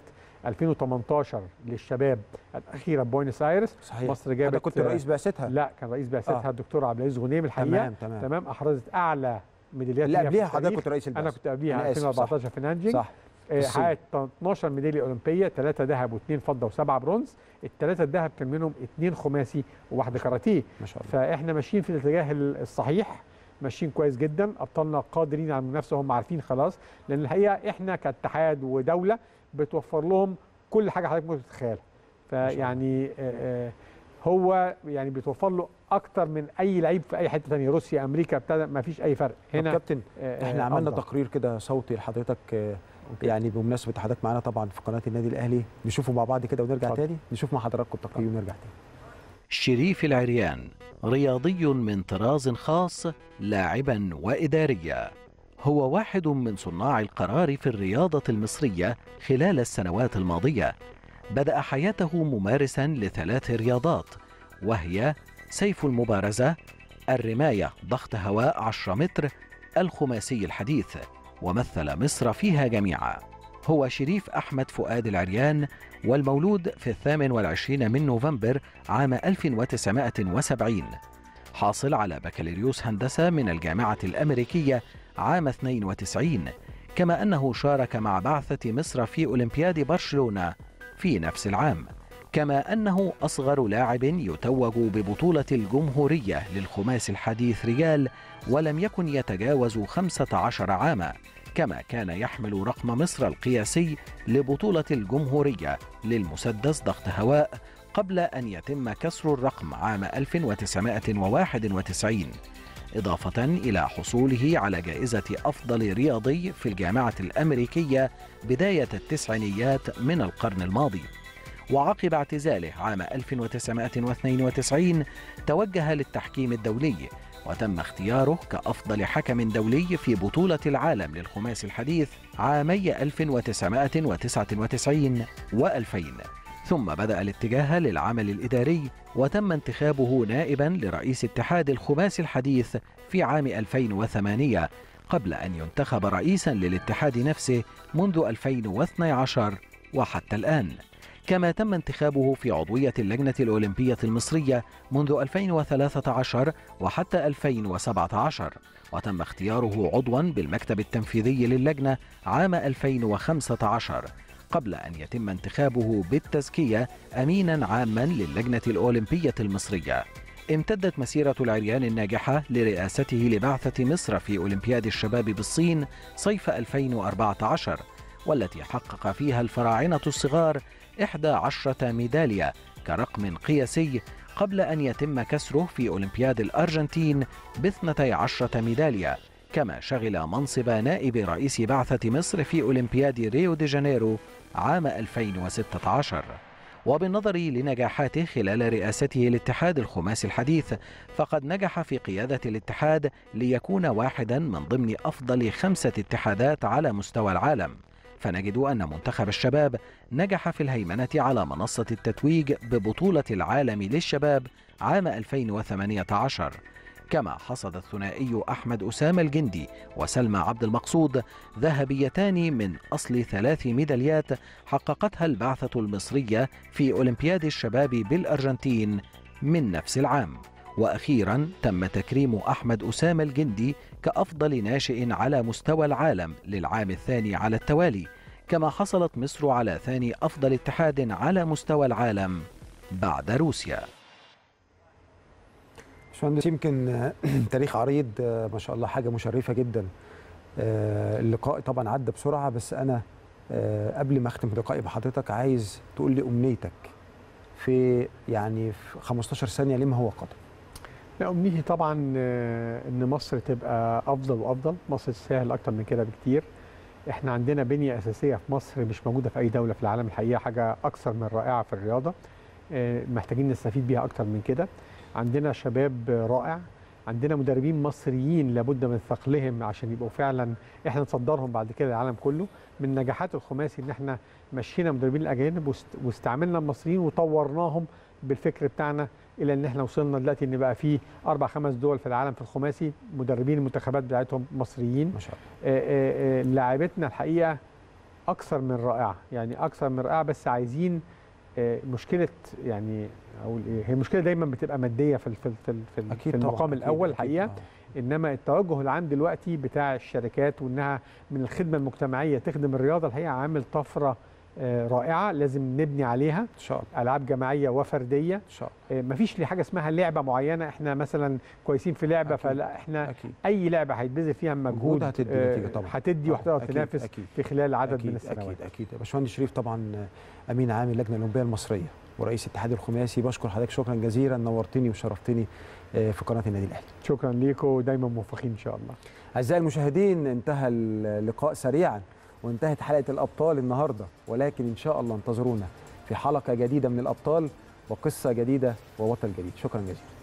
2018 للشباب الاخيره بوينس ايرس صحيح. مصر جابت حضرتك كنت رئيس بعثتها. لا كان رئيس بعثتها آه. الدكتور عبد العزيز غنيم الحقيقه تمام، تمام. تمام احرزت اعلى ميداليات اللي ليها في قبليها حضرتك التاريخ. كنت رئيس انا البعثة. كنت قبليها أنا آسف، 2014 في نانجينج صح. آه، الصين. حققت 12 ميداليه اولمبيه ثلاثه ذهب واثنين فضه وسبعه برونز الثلاثه الذهب كان منهم اثنين خماسي وواحده كاراتيه ما شاء الله فاحنا ماشيين في الاتجاه ال- الصحيح ماشيين كويس جدا ابطالنا قادرين على المنافسه هم عارفين خلاص لان الحقيقه احنا كاتحاد ودوله بتوفر لهم كل حاجه حضرتك ممكن تتخيلها فيعني آه، آه، هو يعني بيتوفر له اكتر من اي لعيب في اي حته ثانيه روسيا امريكا ابتدى ما فيش اي فرق هنا هنا كابتن آه، احنا آه، عملنا أفضل. تقرير كده صوتي لحضرتك آه، يعني بمناسبه حضرتك معانا طبعا في قناه النادي الاهلي نشوفه مع بعض كده ونرجع تاني نشوف مع حضراتكم التقرير ونرجع تاني شريف العريان رياضي من طراز خاص لاعبا وإداريا هو واحد من صناع القرار في الرياضة المصرية خلال السنوات الماضية بدأ حياته ممارسا لثلاث رياضات وهي سيف المبارزة الرماية ضغط هواء 10 متر الخماسي الحديث ومثل مصر فيها جميعا هو شريف أحمد فؤاد العريان والمولود في الثامن والعشرين من نوفمبر عام 1970 حاصل على بكالوريوس هندسة من الجامعة الأمريكية عام 92 كما أنه شارك مع بعثة مصر في أولمبياد برشلونة في نفس العام كما أنه أصغر لاعب يتوج ببطولة الجمهورية للخماس الحديث رجال ولم يكن يتجاوز 15 عاما كما كان يحمل رقم مصر القياسي لبطولة الجمهورية للمسدس ضغط هواء قبل أن يتم كسر الرقم عام 1991 إضافة إلى حصوله على جائزة أفضل رياضي في الجامعة الأمريكية بداية التسعينيات من القرن الماضي وعقب اعتزاله عام 1992 توجه للتحكيم الدولي وتم اختياره كأفضل حكم دولي في بطولة العالم للخماس الحديث عامي 1999 و2000 ثم بدأ الاتجاه للعمل الإداري وتم انتخابه نائبا لرئيس اتحاد الخماس الحديث في عام 2008 قبل أن ينتخب رئيسا للاتحاد نفسه منذ 2012 وحتى الآن كما تم انتخابه في عضوية اللجنة الأولمبية المصرية منذ 2013 وحتى 2017 وتم اختياره عضوا بالمكتب التنفيذي للجنة عام 2015 قبل أن يتم انتخابه بالتزكية أمينا عاما للجنة الأولمبية المصرية امتدت مسيرة العريان الناجحة لرئاسته لبعثة مصر في أولمبياد الشباب بالصين صيف 2014 والتي حقق فيها الفراعنة الصغار 11 ميدالية كرقم قياسي قبل أن يتم كسره في أولمبياد الأرجنتين باثنتي عشرة ميدالية كما شغل منصب نائب رئيس بعثة مصر في أولمبياد ريو دي جانيرو عام 2016 وبالنظر لنجاحاته خلال رئاسته لاتحاد الخماس الحديث فقد نجح في قيادة الاتحاد ليكون واحدا من ضمن أفضل خمسة اتحادات على مستوى العالم فنجد أن منتخب الشباب نجح في الهيمنة على منصة التتويج ببطولة العالم للشباب عام 2018 كما حصد الثنائي أحمد أسامة الجندي وسلمى عبد المقصود ذهبيتان من أصل ثلاث ميداليات حققتها البعثة المصرية في أولمبياد الشباب بالأرجنتين من نفس العام وأخيرا تم تكريم أحمد أسامة الجندي كأفضل ناشئ على مستوى العالم للعام الثاني على التوالي كما حصلت مصر على ثاني أفضل اتحاد على مستوى العالم بعد روسيا باشمهندس يمكن آه، تاريخ عريض آه، ما شاء الله حاجه مشرفه جدا آه، اللقاء طبعا عدى بسرعه بس انا آه، قبل ما اختم لقائي بحضرتك عايز تقول لي امنيتك في يعني في 15 ثانيه لما هو قادم لا امنيتي طبعا آه، ان مصر تبقى افضل وافضل مصر تستاهل اكتر من كده بكتير احنا عندنا بنيه اساسيه في مصر مش موجوده في اي دوله في العالم الحقيقه حاجه اكثر من رائعه في الرياضه آه، محتاجين نستفيد بيها اكتر من كده عندنا شباب رائع عندنا مدربين مصريين لابد من ثقلهم عشان يبقوا فعلا احنا نصدرهم بعد كده للعالم كله من نجاحات الخماسي ان احنا مشينا مدربين الاجانب واست- واستعملنا المصريين وطورناهم بالفكر بتاعنا الى ان احنا وصلنا دلوقتي ان بقى في اربع خمس دول في العالم في الخماسي مدربين المنتخبات بتاعتهم مصريين ما شاء الله لاعبتنا الحقيقه اكثر من رائعه يعني اكثر من رائعه بس عايزين آه، مشكله يعني اقول ايه هي المشكله دايما بتبقى ماديه في ال- في ال- في, ال- في, ال- أكيد في طبعاً، المقام أكيد، الاول أكيد، الحقيقه آه. انما التوجه العام دلوقتي بتاع الشركات وانها من الخدمه المجتمعيه تخدم الرياضه الحقيقه عامل طفره آه، رائعه لازم نبني عليها ان شاء الله العاب جماعيه وفرديه ان شاء الله مفيش لي حاجه اسمها لعبه معينه احنا مثلا كويسين في لعبه أكيد. فلا احنا أكيد. اي لعبه هيتبذل فيها مجهود هتدي آه، نتيجة طبعاً. هتدي طبعاً. وهتقدر أكيد، تنافس أكيد. في خلال عدد أكيد من السنوات اكيد اكيد يا باشمهندس شريف طبعا امين عام اللجنه الاولمبيه المصريه ورئيس الاتحاد الخماسي بشكر حضرتك شكرا جزيلا نورتني وشرفتني آه، في قناه النادي الاهلي شكرا ليكم ودايما موفقين ان شاء الله اعزائي المشاهدين انتهى اللقاء سريعا وانتهت حلقه الابطال النهارده ولكن ان شاء الله انتظرونا في حلقه جديده من الابطال وقصه جديده وبطل جديد شكرا جزيلا